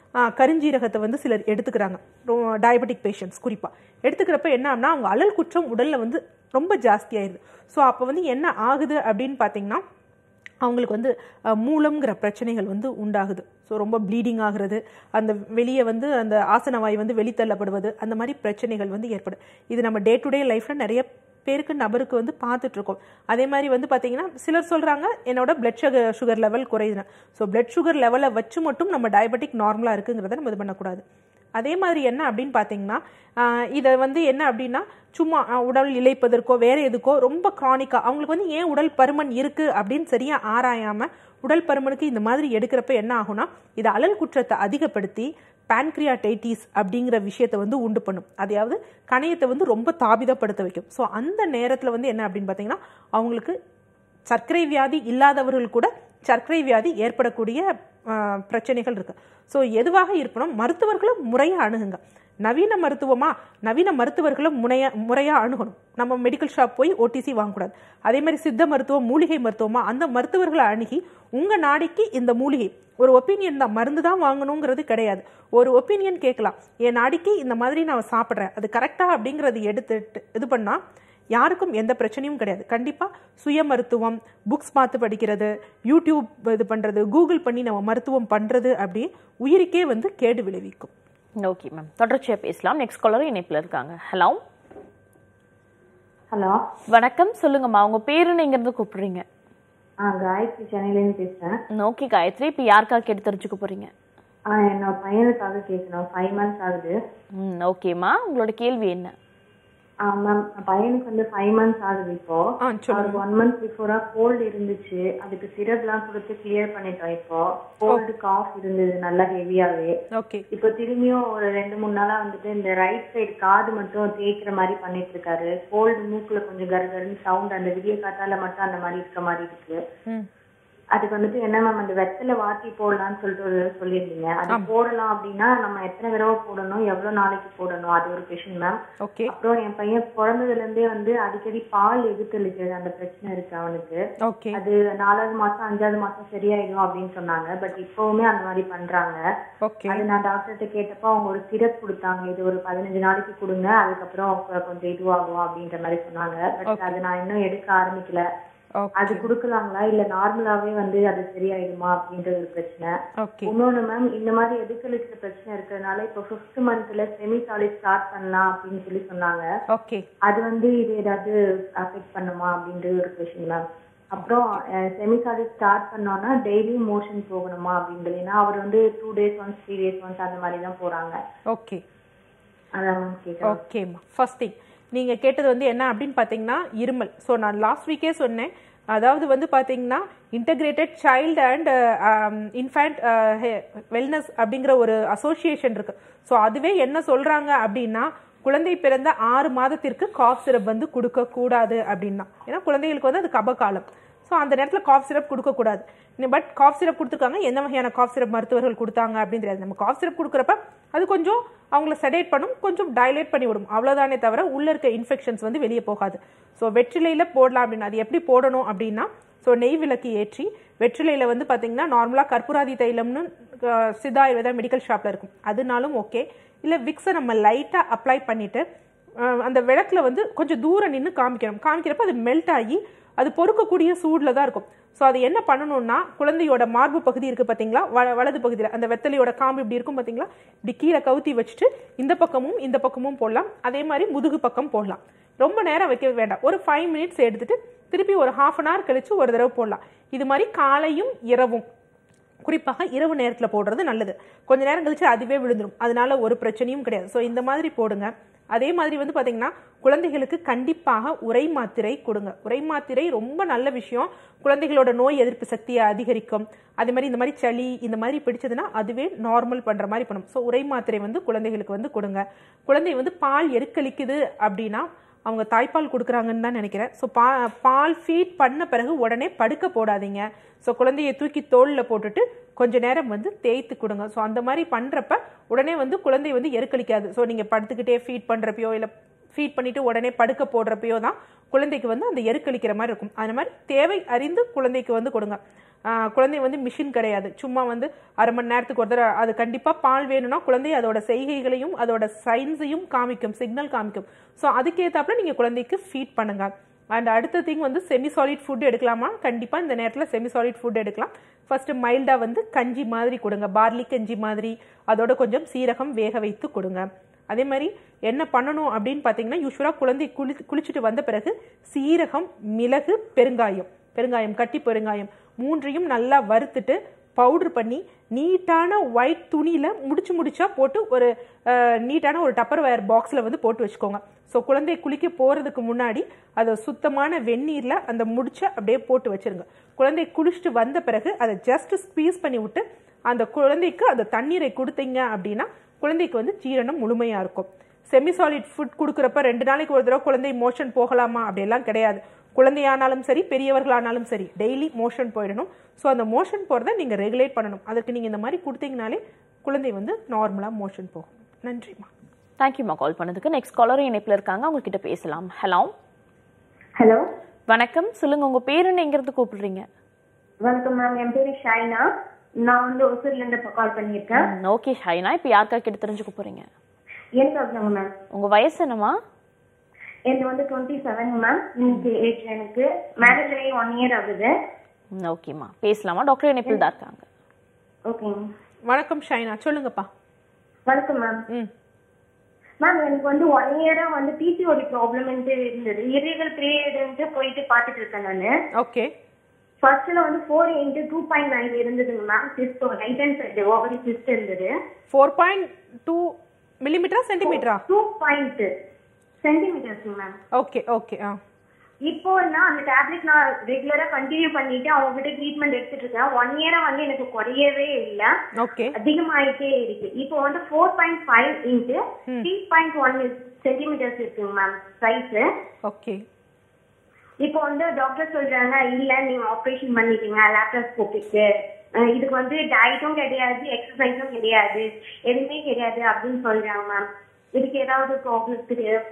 ஆ, கருஞ்சீரகத்தை வந்து சிலர் எடுத்துக்கிறாங்க டயபெட்டிக் பேஷண்ட்ஸ் குறிப்பாக எடுத்துக்கிறப்ப என்ன ஆகுனா அவங்க அழல் குற்றம் உடலில் வந்து ரொம்ப ஜாஸ்தியாயிருது ஸோ அப்போ வந்து என்ன ஆகுது அப்படின்னு பார்த்தீங்கன்னா அவங்களுக்கு வந்து அஹ், மூலம்ங்கிற பிரச்சனைகள் வந்து உண்டாகுது ஸோ ரொம்ப ப்ளீடிங் ஆகுறது அந்த வெளியே வந்து அந்த ஆசனவாய் வந்து வெளித்தள்ளப்படுவது அந்த மாதிரி பிரச்சனைகள் வந்து ஏற்படும் இது நம்ம டே டு டே லைஃப்பில் நிறைய பேருக்கு நபருக்கு வந்து பார்த்துட்டு இருக்கோம் அதே மாதிரி வந்து பார்த்தீங்கன்னா சிலர் சொல்கிறாங்க என்னோட பிளட் சுகர் சுகர் லெவல் குறையுதுன்னு ஸோ பிளட் சுகர் லெவலை வச்சு மட்டும் நம்ம டயபெட்டிக் நார்மலாக இருக்குங்கிறத நம்ம இது பண்ணக்கூடாது அதே மாதிரி என்ன அப்படின்னு பார்த்தீங்கன்னா ஆஹ் இதை வந்து என்ன அப்படின்னா சும்மா ஆஹ் உடல் இழைப்பதற்கோ வேற எதுக்கோ ரொம்ப க்ரானிக்காக அவங்களுக்கு வந்து ஏன் உடல் பருமன் இருக்கு அப்படின்னு சரியா ஆராயாம உடல் பருமனுக்கு இந்த மாதிரி எடுக்கிறப்ப என்ன ஆகும்னா இது அழல் குற்றத்தை அதிகப்படுத்தி pancreatitis அப்படிங்கிற விஷயத்தை வந்து உண்டு பண்ணும் அதையாவது கணையத்தை வந்து ரொம்ப தாபிதப்படுத்த வைக்கும் ஸோ அந்த நேரத்தில் வந்து என்ன அப்படின்னு பார்த்தீங்கன்னா அவங்களுக்கு சர்க்கரை வியாதி இல்லாதவர்கள் கூட சர்க்கரை வியாதி ஏற்படக்கூடிய ஆஹ், பிரச்சனைகள் இருக்கு ஸோ எதுவாக இருக்கணும் மருத்துவர்களும் முறையாக அணுகுங்க நவீன மருத்துவமா நவீன மருத்துவர்களும் முறையா முறையா அணுகணும் நம்ம மெடிக்கல் ஷாப் போய் ஓடிசி வாங்கக்கூடாது அதே மாதிரி சித்த மருத்துவம் மூலிகை மருத்துவமா அந்த மருத்துவர்களை அணுகி உங்க நாடிக்கு இந்த மூலிகை ஒரு ஒப்பீனியன் தான் மருந்து தான் வாங்கணுங்கிறது கிடையாது ஒரு ஒப்பீனியன் கேட்கலாம் என் நாடிக்கு இந்த மாதிரி நான் சாப்பிட்றேன் அது கரெக்டா அப்படிங்கறது எடுத்துட்டு இது பண்ணா யாருக்கும் எந்த பிரச்சனையும் கிடையாது கண்டிப்பா சுய மருத்துவம் புக்ஸ் பார்த்து படிக்கிறது யூடியூப் இது பண்றது கூகுள் பண்ணி நம்ம மருத்துவம் பண்றது அப்படி உயிருக்கே வந்து கேடு விளைவிக்கும் ஓகே மேம் தொடர்ச்சியா பேசலாம் நெக்ஸ்ட் காலர் இணைப்புல இருக்காங்க ஹலோ ஹலோ வணக்கம் சொல்லுங்கம்மா உங்க பேரு நீங்க இருந்து கூப்பிடுறீங்க ஆ காயத்ரி சென்னையிலேருந்து பேசுகிறேன் ஓகே காயத்ரி இப்போ யாருக்காக கேட்டு தெரிஞ்சுக்க போறீங்க ஆ என்னோட பையனுக்காக கேட்கணும் ஃபைவ் மந்த்ஸ் ஆகுது ம் ஓகேம்மா உங்களோட கேள்வி என்ன ஆ மேம் பையனுக்கு வந்து ஃபைவ் மந்த்ஸ் ஆகுது இப்போ ஆ சொல்லுங்க அவருக்கு ஒன் மந்த் பிஃபோரா கோல்டு இருந்துச்சு அதுக்கு சிரப்லாம் கொடுத்து கிளியர் பண்ணிட்டோம் இப்போ கோல்டு காஃப் இருந்தது நல்லா ஹெவியாவே ஓகே இப்போ திரும்பியும் ஒரு ரெண்டு மூணு நாளா வந்துட்டு இந்த ரைட் சைடு காது மட்டும் தேய்க்கிற மாதிரி பண்ணிட்டு இருக்காரு கோல்டு மூக்குல கொஞ்சம் கருகருன்னு சவுண்ட் அந்த விடிய காத்தால மட்டும் அந்த மாதிரி இருக்க மாதிரி இருக்கு ம் அதுக்கு வந்துட்டு என்ன மேம் அந்த வெத்தலை வாட்டி போடலாம்னு சொல்லிட்டு ஒரு சொல்லியிருந்தீங்க அது போடலாம் அப்படின்னா நம்ம எத்தனை தடவை போடணும் எவ்வளவு நாளைக்கு போடணும் அது ஒரு கொஷின் மேம் ஓகே அப்புறம் என் பையன் பிறந்ததுல இருந்தே வந்து அடிக்கடி பால் எதிர்த்தளிக்கிறது அந்த பிரச்சனை இருக்கு அவனுக்கு ஓகே அது நாலாவது மாசம் அஞ்சாவது மாசம் சரியாயிடும் அப்படின்னு சொன்னாங்க பட் இப்பவுமே அந்த மாதிரி பண்றாங்க ஓகே அது நான் டாக்டர்கிட்ட கேட்டப்போ அவங்க ஒரு சிரப் கொடுத்தாங்க இது ஒரு பதினஞ்சு நாளைக்கு கொடுங்க அதுக்கப்புறம் கொ- கொஞ்சம் இதுவாகும் அப்படின்ற மாதிரி சொன்னாங்க பட் அது நான் இன்னும் எடுக்க ஆரம்பிக்கல ஓகே அது கொடுக்கலாங்களா இல்ல நார்மலாவே வந்து அது சரியாயிடுமா அப்படின்ற ஒரு பிரச்சனை ஓகே இன்னொன்னு மேம் இந்த மாதிரி எதுக்களிக்கிற பிரச்சனை இருக்கிறதுனால இப்போ ஃபிஃப்த் மந்த்ல செமி சாலிட் ஸ்டார்ட் பண்ணலாம் அப்படின்னு சொல்லி சொன்னாங்க ஓகே அது வந்து இது ஏதாவது அஃபெக்ட் பண்ணுமா அப்படின்றது ஒரு கொஷின் மேம் அப்புறம் செமி சாலிட் ஸ்டார்ட் பண்ணோம்னா டெய்லி மோஷன் போகணுமா அப்படின்றது ஏன்னா அவர் வந்து two days once three days once அந்த மாதிரி தான் போறாங்க ஓகே அதான் மேம் கேட்குறேன் ஓகேம்மா ஃபர்ஸ்ட் திங் நீங்கள் கேட்டது வந்து என்ன அப்படின்னு பார்த்தீங்கன்னா இருமல் ஸோ நான் லாஸ்ட் வீக்கே சொன்னேன் அதாவது வந்து பார்த்தீங்கன்னா integrated child and infant wellness அப்படிங்கிற ஒரு அசோசியேஷன் இருக்கு ஸோ அதுவே என்ன சொல்றாங்க அப்படின்னா குழந்தை பிறந்த ஆறு மாதத்திற்கு காஃப் சிரப் வந்து கொடுக்க கூடாது அப்படின்னா ஏன்னா குழந்தைகளுக்கு வந்து அது கபகாலம் ஸோ அந்த நேரத்தில் காஃப் சிரப் கொடுக்கக்கூடாது பட் காஃப் சிரப் கொடுத்துருக்காங்க எந்த வகையான காஃப் சிரப் மருத்துவர்கள் கொடுத்தாங்க அப்படின்னு தெரியாது நம்ம காஃப் சிரப் கொடுக்குறப்ப அது கொஞ்சம் அவங்கள செடேட் பண்ணும் கொஞ்சம் டைலேட் பண்ணி விடும் அவ்வளோதானே தவிர உள்ள இருக்க இன்ஃபெக்ஷன்ஸ் வந்து வெளியே போகாது ஸோ வெற்றிலையில் போடலாம் அப்படின்னு அது எப்படி போடணும் அப்படின்னா ஸோ நெய் விளக்கு ஏற்றி வெற்றிலையில வந்து பார்த்தீங்கன்னா நார்மலாக கற்பூராதி தைலம்னு அஹ், சித்தா ஆயுர்வேதா மெடிக்கல் ஷாப்பில் இருக்கும் அதுனாலும் ஓகே இல்லை விக்ஸை நம்ம லைட்டாக அப்ளை பண்ணிட்டு அஹ், அந்த விளக்குல வந்து கொஞ்சம் தூரம் நின்று காமிக்கணும் காமிக்கிறப்ப அது மெல்ட் ஆகி அது பொறுக்கக்கூடிய சூடில் தான் இருக்கும் ஸோ அது என்ன பண்ணணும்னா குழந்தையோட மார்பு பகுதி இருக்கு பார்த்தீங்களா வ- வலது பகுதியில் அந்த வெத்தலையோட காம்பு இப்படி இருக்கும் பார்த்தீங்களா இப்படி கீழே கவுத்தி வச்சுட்டு இந்த பக்கமும் இந்த பக்கமும் போடலாம் அதே மாதிரி முதுகு பக்கம் போடலாம் ரொம்ப நேரம் வைக்க வேண்டாம் ஒரு ஃபைவ் மினிட்ஸ் எடுத்துட்டு திருப்பி ஒரு ஹாஃப் அன் ஹவர் கழிச்சு ஒரு தடவை போடலாம் இது மாதிரி காலையும் இரவும் குறிப்பாக இரவு நேரத்தில் போடுறது நல்லது கொஞ்ச நேரம் கழிச்சு அதுவே விழுந்துடும் அதனால ஒரு பிரச்சனையும் கிடையாது ஸோ இந்த மாதிரி போடுங்க அதே மாதிரி வந்து பார்த்தீங்கன்னா குழந்தைகளுக்கு கண்டிப்பாக உரை மாத்திரை கொடுங்க உரை மாத்திரை ரொம்ப நல்ல விஷயம் குழந்தைகளோட நோய் எதிர்ப்பு சக்தியை அதிகரிக்கும் அதே மாதிரி இந்த மாதிரி சளி இந்த மாதிரி பிடிச்சதுன்னா அதுவே நார்மல் பண்ற மாதிரி பண்ணும் ஸோ உரை மாத்திரை வந்து குழந்தைகளுக்கு வந்து கொடுங்க குழந்தை வந்து பால் எருக்களிக்குது அப்படின்னா அவங்க தாய்ப்பால் கொடுக்குறாங்கன்னு தான் நினைக்கிறேன் ஸோ பா பால் ஃபீட் பண்ண பிறகு உடனே படுக்க போடாதீங்க ஸோ குழந்தைய தூக்கி தோளில் போட்டுட்டு கொஞ்ச நேரம் வந்து தேய்த்து கொடுங்க ஸோ அந்த மாதிரி பண்ணுறப்ப உடனே வந்து குழந்தை வந்து எருக்களிக்காது ஸோ நீங்கள் படுத்துக்கிட்டே ஃபீட் பண்ணுறப்பயோ இல்லை ஃபீட் பண்ணிட்டு உடனே படுக்க போடுறப்பயோ தான் குழந்தைக்கு வந்து அந்த எருக்களிக்கிற மாதிரி இருக்கும் அந்த மாதிரி தேவை அறிந்து குழந்தைக்கு வந்து கொடுங்க ஆஹ் குழந்தை வந்து மிஷின் கிடையாது சும்மா வந்து அரை மணி நேரத்துக்கு ஒரு தடவை அது கண்டிப்பாக பால் வேணும்னா குழந்தை அதோட செய்கைகளையும் அதோட சைன்ஸையும் காமிக்கும் சிக்னல் காமிக்கும் ஸோ அதுக்கேற்றாப்புல நீங்கள் குழந்தைக்கு ஃபீட் பண்ணுங்க அண்ட் அடுத்த திங் வந்து செமி சாலிட் ஃபுட் எடுக்கலாமா கண்டிப்பாக இந்த நேரத்தில் செமி சாலிட் ஃபுட் எடுக்கலாம் ஃபர்ஸ்ட் மைல்டாக வந்து கஞ்சி மாதிரி கொடுங்க பார்லி கஞ்சி மாதிரி அதோட கொஞ்சம் சீரகம் வேக வைத்து கொடுங்க அதே மாதிரி என்ன பண்ணணும் அப்படின்னு பார்த்தீங்கன்னா யூஸ்வலாக குழந்தை குளி குளிச்சுட்டு வந்த பிறகு சீரகம் மிளகு பெருங்காயம் பெருங்காயம் கட்டி பெருங்காயம் மூன்றையும் நல்லா வறுத்துட்டு பவுடர் பண்ணி நீட்டான ஒயிட் துணியில் முடிச்சு முடிச்சா போட்டு ஒரு அஹ், நீட்டான ஒரு டப்பர் வயர் பாக்ஸில் வந்து போட்டு வச்சுக்கோங்க ஸோ குழந்தை குளிக்க போகிறதுக்கு முன்னாடி அதை சுத்தமான வெந்நீரில் அந்த முடிச்ச அப்படியே போட்டு வச்சிருங்க குழந்தை குளிச்சுட்டு வந்த பிறகு அதை ஜஸ்ட் ஸ்க்வீஸ் பண்ணி விட்டு அந்த குழந்தைக்கு அந்த தண்ணீரை கொடுத்தீங்க அப்படின்னா குழந்தைக்கு வந்து ஜீரணம் முழுமையாக இருக்கும் செமி சாலிட் ஃபுட் கொடுக்குறப்ப ரெண்டு நாளைக்கு ஒரு தடவை குழந்தை மோஷன் போகலாமா அப்படியெல்லாம் கிடையாது குழந்தையானாலும் சரி பெரியவர்களானாலும் சரி டெய்லி மோஷன் போயிடணும் ஸோ அந்த மோஷன் போகிறத நீங்கள் ரெகுலேட் பண்ணணும் அதுக்கு நீங்கள் இந்த மாதிரி கொடுத்தீங்கனாலே குழந்தை வந்து நார்மலாக மோஷன் போகும் நன்றிம்மா தேங்க்யூம்மா கால் பண்ணதுக்கு நெக்ஸ்ட் காலரும் இணைப்பில் இருக்காங்க அவங்க கிட்ட பேசலாம் ஹலோ ஹலோ வணக்கம் சொல்லுங்க உங்க பேரு என்ன எங்கிறது கூப்பிடுறீங்க வணக்கம் மேம் என் பேரு ஷைனா நான் வந்து ஒசூர்ல இருந்து இப்போ கால் பண்ணியிருக்கேன் ஓகே ஷைனா இப்போ யாருக்கா கிட்ட தெரிஞ்சுக்க போறீங்க எனக்கு அப்படிங்க மேம் உங்க வயசு என்னம்மா எனக்கு வந்து டுவெண்ட்டி செவன் மேம் இன்னைக்கு ஏஜ் எனக்கு மேரேஜ் ஆகி ஒன் இயர் ஆகுது ம், ஓகேம்மா பேசலாமா டாக்டர் இணைப்பில் தான் இருக்காங்க ஓகேங்க வணக்கம் ஷைனா சொல்லுங்கப்பா வணக்கம் மேம் ம் மேம் எனக்கு வந்து ஒன் இயரா வந்து பிசிஓடி ப்ராப்ளம் இருந்தது இரியல் பீரியட் போயிட்டு பார்த்துட்டு இருக்கேன் நான் ஓகே ஃபர்ஸ்ட்ல வந்து four into two point nine இருந்ததுங்க ma'am cyst right hand side ovary cyst இருந்தது ஃபோர் பாயிண்ட் டூ மில்லிமீட்டரா சென்டிமீட்டரா two point centimetres ma'am okay okay ஆ இப்போ நான் அந்த டேப்லெட் நான் ரெகுலரா கண்டினியூ பண்ணிட்டு அவங்க கிட்ட ட்ரீட்மெண்ட் எடுத்துட்டு இருக்கேன் ஒன் இயரா வந்து எனக்கு குறையவே இல்ல ஓகே அதிகமாயிட்டே இருக்கு இப்போ வந்து four point five into three point one centimetres இருக்குங்க மேம் சைஸ் ஓகே இப்போ வந்து டாக்டர் சொல்றாங்க இல்ல நீங்க ஆபரேஷன் பண்ணிக்கீங்க லேப்டாஸ்கோபிக்கு இதுக்கு வந்து டயட்டும் கிடையாது எக்ஸசைஸும் கிடையாது எதுவுமே கிடையாது அப்படின்னு சொல்றாங்க மேம் இதுக்கு ஏதாவது ப்ராப்ளம்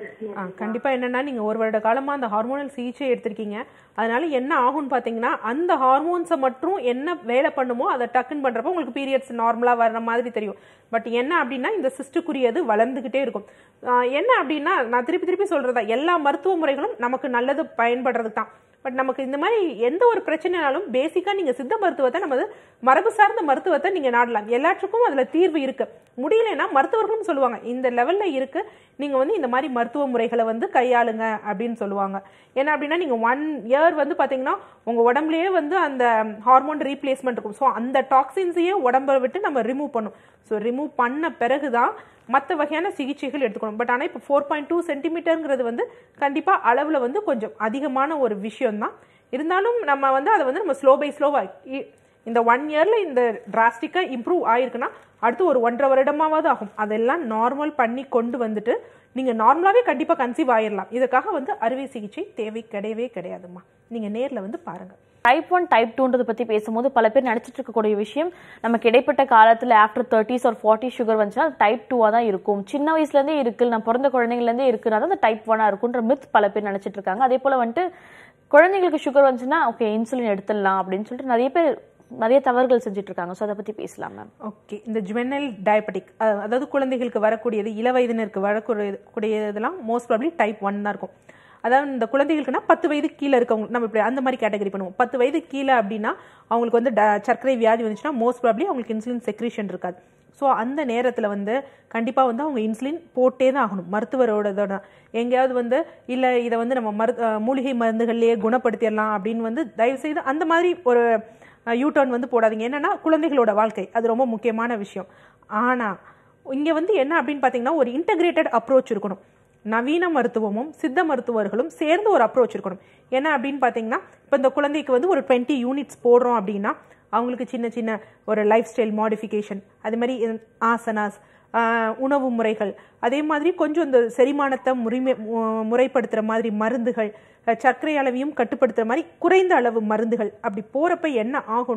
ஆ கண்டிப்பாக என்னன்னா நீங்கள் ஒரு வருட காலமாக அந்த ஹார்மோனல் சிகிச்சை எடுத்திருக்கீங்க அதனால என்ன ஆகும்னு பார்த்தீங்கன்னா அந்த ஹார்மோன்ஸை மட்டும் என்ன வேலை பண்ணுமோ அதை டக்குன்னு பண்ணுறப்போ உங்களுக்கு பீரியட்ஸ் நார்மலாக வர்ற மாதிரி தெரியும் பட் என்ன அப்படின்னா இந்த சிஸ்டுக்குரியது வளர்ந்துக்கிட்டே இருக்கும் ஆ, என்ன அப்படின்னா நான் திருப்பி திருப்பி சொல்கிறதா எல்லா மருத்துவ முறைகளும் நமக்கு நல்லது பயன்படுறதுக்கு தான் பட் நமக்கு இந்த மாதிரி எந்த ஒரு பிரச்சனைனாலும் பேசிக்காக நீங்கள் சித்த மருத்துவத்தை நமது மரபு சார்ந்த மருத்துவத்தை நீங்கள் நாடலாம் எல்லாத்துக்கும் அதில் தீர்வு இருக்கு முடியலைன்னா மருத்துவர்களும் சொல்லுவாங்க இந்த லெவலில் இருக்கு நீங்கள் வந்து இந்த மாதிரி மருத்துவ முறைகளை வந்து கையாளுங்க அப்படின்னு சொல்லுவாங்க ஏன்னா அப்படின்னா நீங்கள் ஒன் இயர் வந்து பார்த்தீங்கன்னா உங்கள் உடம்புலயே வந்து அந்த ஹார்மோன் ரீப்ளேஸ்மெண்ட் இருக்கும் ஸோ அந்த டாக்ஸின்ஸையே உடம்பை விட்டு நம்ம ரிமூவ் பண்ணும் ஸோ ரிமூவ் பண்ண பிறகு தான் மற்ற வகையான சிகிச்சைகள் எடுத்துக்கணும் பட் ஆனால் இப்போ ஃபோர் பாயிண்ட் டூ சென்டிமீட்டருங்கிறது வந்து கண்டிப்பாக அளவில் வந்து கொஞ்சம் அதிகமான ஒரு விஷயம்தான் இருந்தாலும் நம்ம வந்து அதை வந்து நம்ம ஸ்லோ பை ஸ்லோவாக இந்த ஒன் இயரில் இந்த டிராஸ்டிக்காக இம்ப்ரூவ் ஆயிருக்குன்னா அடுத்து ஒரு ஒன்றரை வருடமாவது ஆகும் அதெல்லாம் நார்மல் பண்ணி கொண்டு வந்துட்டு நீங்கள் நார்மலாகவே கண்டிப்பாக கன்சீவ் ஆயிடலாம் இதுக்காக வந்து அறுவை சிகிச்சை தேவை கிடையவே கிடையாதும்மா நீங்கள் நேரில் வந்து பாருங்கள் டைப் ஒன் டைப் டூன்றதை பத்தி பேசும்போது பல பேர் நினைச்சிட்டு இருக்கக்கூடிய விஷயம் நமக்கு இடைப்பட்ட காலத்துல ஆஃப்டர் தேர்ட்டிஸ் ஒரு ஃபார்ட்டி சுகர் வந்துச்சுன்னா டைப் டூவா தான் இருக்கும் சின்ன வயசுல இருந்தே இருக்கு நான் பிறந்த குழந்தைங்கள்ல இருந்தே இருக்குன்னா தான் அந்த டைப் ஒன்னா இருக்குன்ற மித் பல பேர் நினைச்சிட்டு இருக்காங்க அதே போல வந்துட்டு குழந்தைங்களுக்கு சுகர் வந்துச்சுன்னா ஓகே இன்சுலின் எடுத்துடலாம் அப்படின்னு சொல்லிட்டு நிறைய பேர் நிறைய தவறுகள் செஞ்சுட்டு இருக்காங்க ஸோ அதை பத்தி பேசலாம் மேம் ஓகே இந்த ஜுவெனல் டயபெட்டிக் அதாவது குழந்தைகளுக்கு வரக்கூடியது இளவயதினருக்கு வரக்கூடிய கூடியதெல்லாம் மோஸ்ட் ப்ராப்ளி டைப் ஒன் தான் இருக்கும் அதாவது இந்த குழந்தைகளுக்குன்னா பத்து வயது கீழே இருக்கவங்க நம்ம இப்படி அந்த மாதிரி கேட்டகரி பண்ணுவோம் பத்து வயது கீழே அப்படின்னா அவங்களுக்கு வந்து ட- சர்க்கரை வியாதி வந்துச்சுன்னா மோஸ்ட் ப்ராப்ளி அவங்களுக்கு இன்சுலின் செக்ரேஷன் இருக்காது ஸோ அந்த நேரத்தில் வந்து கண்டிப்பாக வந்து அவங்க இன்சுலின் போட்டே தான் ஆகணும் மருத்துவரோட இதோட எங்கேயாவது வந்து இல்லை இதை வந்து நம்ம மரு அஹ் மூலிகை மருந்துகள்லேயே குணப்படுத்திடலாம் அப்படின்னு வந்து தயவுசெய்து அந்த மாதிரி ஒரு யூ டர்ன் வந்து போடாதீங்க என்னன்னா குழந்தைகளோட வாழ்க்கை அது ரொம்ப முக்கியமான விஷயம் ஆனால் இங்கே வந்து என்ன அப்படின்னு பார்த்தீங்கன்னா ஒரு இன்டகிரேட்டட் அப்ரோச் இருக்கணும் நவீன மருத்துவமும் சித்த மருத்துவர்களும் சேர்ந்து ஒரு அப்ரோச் இருக்கணும் என்ன அப்படின்னு பார்த்தீங்கன்னா இப்போ இந்த குழந்தைக்கு வந்து ஒரு டுவெண்ட்டி யூனிட்ஸ் போடுறோம் அப்படின்னா அவங்களுக்கு சின்ன சின்ன ஒரு லைஃப் ஸ்டைல் மாடிஃபிகேஷன் அதே மாதிரி இந்த ஆசனாஸ் ஆஹ் உணவு முறைகள் அதே மாதிரி கொஞ்சம் இந்த செரிமானத்தை முறிமை மு- முறைப்படுத்துகிற மாதிரி மருந்துகள் அஹ் சர்க்கரை அளவையும் கட்டுப்படுத்துகிற மாதிரி குறைந்த அளவு மருந்துகள் அப்படி போகிறப்ப என்ன ஆகும்னா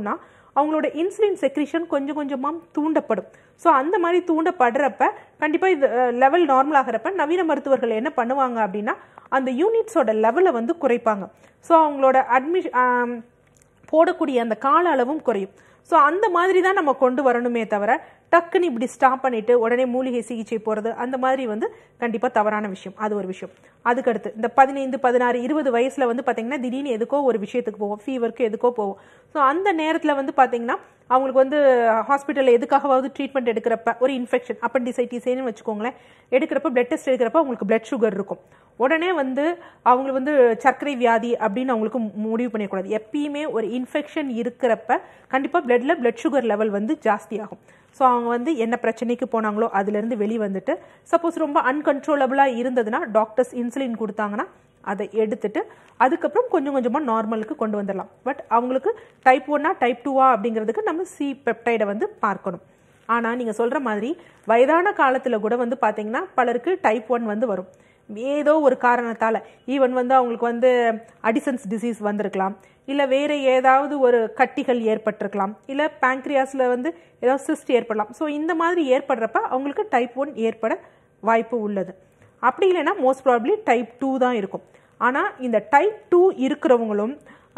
அவங்களோட இன்சுலின் செக்ரிஷன் கொஞ்சம் கொஞ்சமாக தூண்டப்படும் ஸோ அந்த மாதிரி தூண்டப்படுறப்ப கண்டிப்பாக இது லெவல் நார்மல் ஆகிறப்ப நவீன மருத்துவர்கள் என்ன பண்ணுவாங்க அப்படின்னா அந்த யூனிட்ஸோட லெவலை வந்து குறைப்பாங்க ஸோ அவங்களோட அட்மிஷ் போடக்கூடிய அந்த கால அளவும் குறையும் ஸோ அந்த மாதிரி தான் நம்ம கொண்டு வரணுமே தவிர டக்குன்னு இப்படி ஸ்டாப் பண்ணிட்டு உடனே மூலிகை சிகிச்சை போகிறது அந்த மாதிரி வந்து கண்டிப்பாக தவறான விஷயம் அது ஒரு விஷயம் அதுக்கடுத்து இந்த பதினைந்து பதினாறு இருபது வயசில் வந்து பார்த்தீங்கன்னா திடீர்னு எதுக்கோ ஒரு விஷயத்துக்கு போவோம் ஃபீவருக்கு எதுக்கோ போவோம் ஸோ அந்த நேரத்தில் வந்து பார்த்தீங்கன்னா அவங்களுக்கு வந்து ஹாஸ்பிட்டலில் எதுக்காகவாவது ட்ரீட்மெண்ட் எடுக்கிறப்ப ஒரு இன்ஃபெக்ஷன் அப்பண்டிசைட்டிஸ்னு வச்சுக்கோங்களேன் எடுக்கிறப்ப பிளட் டெஸ்ட் எடுக்கிறப்ப அவங்களுக்கு பிளட் சுகர் இருக்கும் உடனே வந்து அவங்க வந்து சர்க்கரை வியாதி அப்படின்னு அவங்களுக்கு முடிவு பண்ணிடக்கூடாது எப்பயுமே ஒரு இன்ஃபெக்ஷன் இருக்கிறப்ப கண்டிப்பாக பிளட்ல பிளட் சுகர் லெவல் வந்து ஜாஸ்தி ஆகும் ஸோ அவங்க வந்து என்ன பிரச்சனைக்கு போனாங்களோ அதுலேருந்து வெளியே வந்துட்டு சப்போஸ் ரொம்ப அன்கன்ட்ரோலபிளாக இருந்ததுன்னா டாக்டர்ஸ் இன்சுலின் கொடுத்தாங்கன்னா அதை எடுத்துட்டு அதுக்கப்புறம் கொஞ்சம் கொஞ்சமாக நார்மலுக்கு கொண்டு வந்துடலாம் பட் அவங்களுக்கு டைப் ஒன்னா டைப் டூவா அப்படிங்கிறதுக்கு நம்ம சி பெப்டைடை வந்து பார்க்கணும் ஆனால் நீங்கள் சொல்கிற மாதிரி வயதான காலத்தில் கூட வந்து பார்த்தீங்கன்னா பலருக்கு டைப் ஒன் வந்து வரும் ஏதோ ஒரு காரணத்தால் ஈவன் வந்து அவங்களுக்கு வந்து அடிசன்ஸ் டிசீஸ் வந்திருக்கலாம் இல்லை வேறு ஏதாவது ஒரு கட்டிகள் ஏற்பட்டிருக்கலாம் இல்லை பேங்க்ரியாஸில் வந்து ஏதாவது சிஸ்ட் ஏற்படலாம் ஸோ இந்த மாதிரி ஏற்படுறப்ப அவங்களுக்கு டைப் ஒன் ஏற்பட வாய்ப்பு உள்ளது அப்படி இல்லைன்னா மோஸ்ட் ப்ராப்ளி டைப் டூ தான் இருக்கும் ஆனால் இந்த டைப் டூ இருக்கிறவங்களும்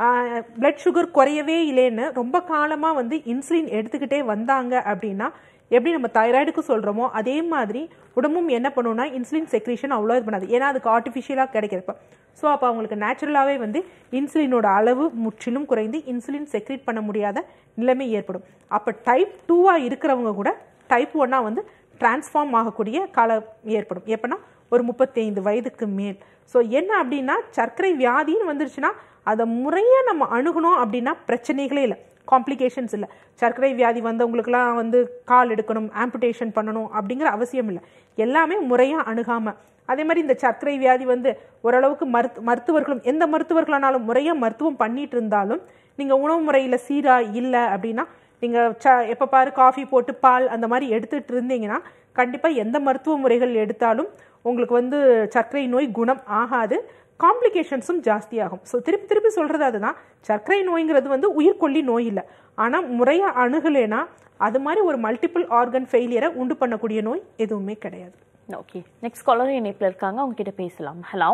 பிளட் சுகர் குறையவே இல்லைன்னு ரொம்ப காலமாக வந்து இன்சுலின் எடுத்துக்கிட்டே வந்தாங்க அப்படின்னா எப்படி நம்ம தைராய்டுக்கு சொல்கிறோமோ அதே மாதிரி உடம்பும் என்ன பண்ணுன்னா இன்சுலின் செக்ரேஷன் அவ்வளோ இது பண்ணாது ஏன்னா அதுக்கு ஆர்டிஃபிஷியலாக கிடைக்கிறப்ப ஸோ அப்போ அவங்களுக்கு நேச்சுரலாகவே வந்து இன்சுலினோட அளவு முற்றிலும் குறைந்து இன்சுலின் செக்ரேட் பண்ண முடியாத நிலைமை ஏற்படும் அப்போ டைப் டூவாக இருக்கிறவங்க கூட டைப் ஒன்னாக வந்து டிரான்ஸ்ஃபார்ம் ஆகக்கூடிய காலம் ஏற்படும் எப்போனா ஒரு முப்பத்தைந்து வயதுக்கு மேல் ஸோ என்ன அப்படின்னா சர்க்கரை வியாதின்னு வந்துருச்சுன்னா அதை முறையாக நம்ம அணுகணும் அப்படின்னா பிரச்சனைகளே இல்லை காம்ப்ளிகேஷன்ஸ் இல்லை சர்க்கரை வியாதி வந்தவங்களுக்குலாம் வந்து கால் எடுக்கணும் ஆம்புடேஷன் பண்ணணும் அப்படிங்கிற அவசியம் இல்லை எல்லாமே முறையாக அணுகாமல் அதே மாதிரி இந்த சர்க்கரை வியாதி வந்து ஓரளவுக்கு மருத்து மருத்துவர்களும் எந்த மருத்துவர்களானாலும் முறையாக மருத்துவம் பண்ணிட்டு இருந்தாலும் நீங்கள் உணவு முறையில் சீராக இல்லை அப்படின்னா நீங்கள் ச எப்போ பாரு காஃபி போட்டு பால் அந்த மாதிரி எடுத்துகிட்டு இருந்தீங்கன்னா கண்டிப்பாக எந்த மருத்துவ முறைகள் எடுத்தாலும் உங்களுக்கு வந்து சர்க்கரை நோய் குணம் ஆகாது காம்ப்ளிகேஷன்ஸும் ஜாஸ்தியாகும் ஸோ திருப்பி திருப்பி சொல்கிறது அதுதான் சர்க்கரை நோய்ங்கிறது வந்து உயிர்கொல்லி நோய் இல்லை ஆனால் முறையாக அணுகலைன்னா அது மாதிரி ஒரு மல்டிபிள் ஆர்கன் ஃபெயிலியரை உண்டு பண்ணக்கூடிய நோய் எதுவுமே கிடையாது ஓகே நெக்ஸ்ட் காலர் இணைப்பில் இருக்காங்க அவங்க கிட்ட பேசலாம் ஹலோ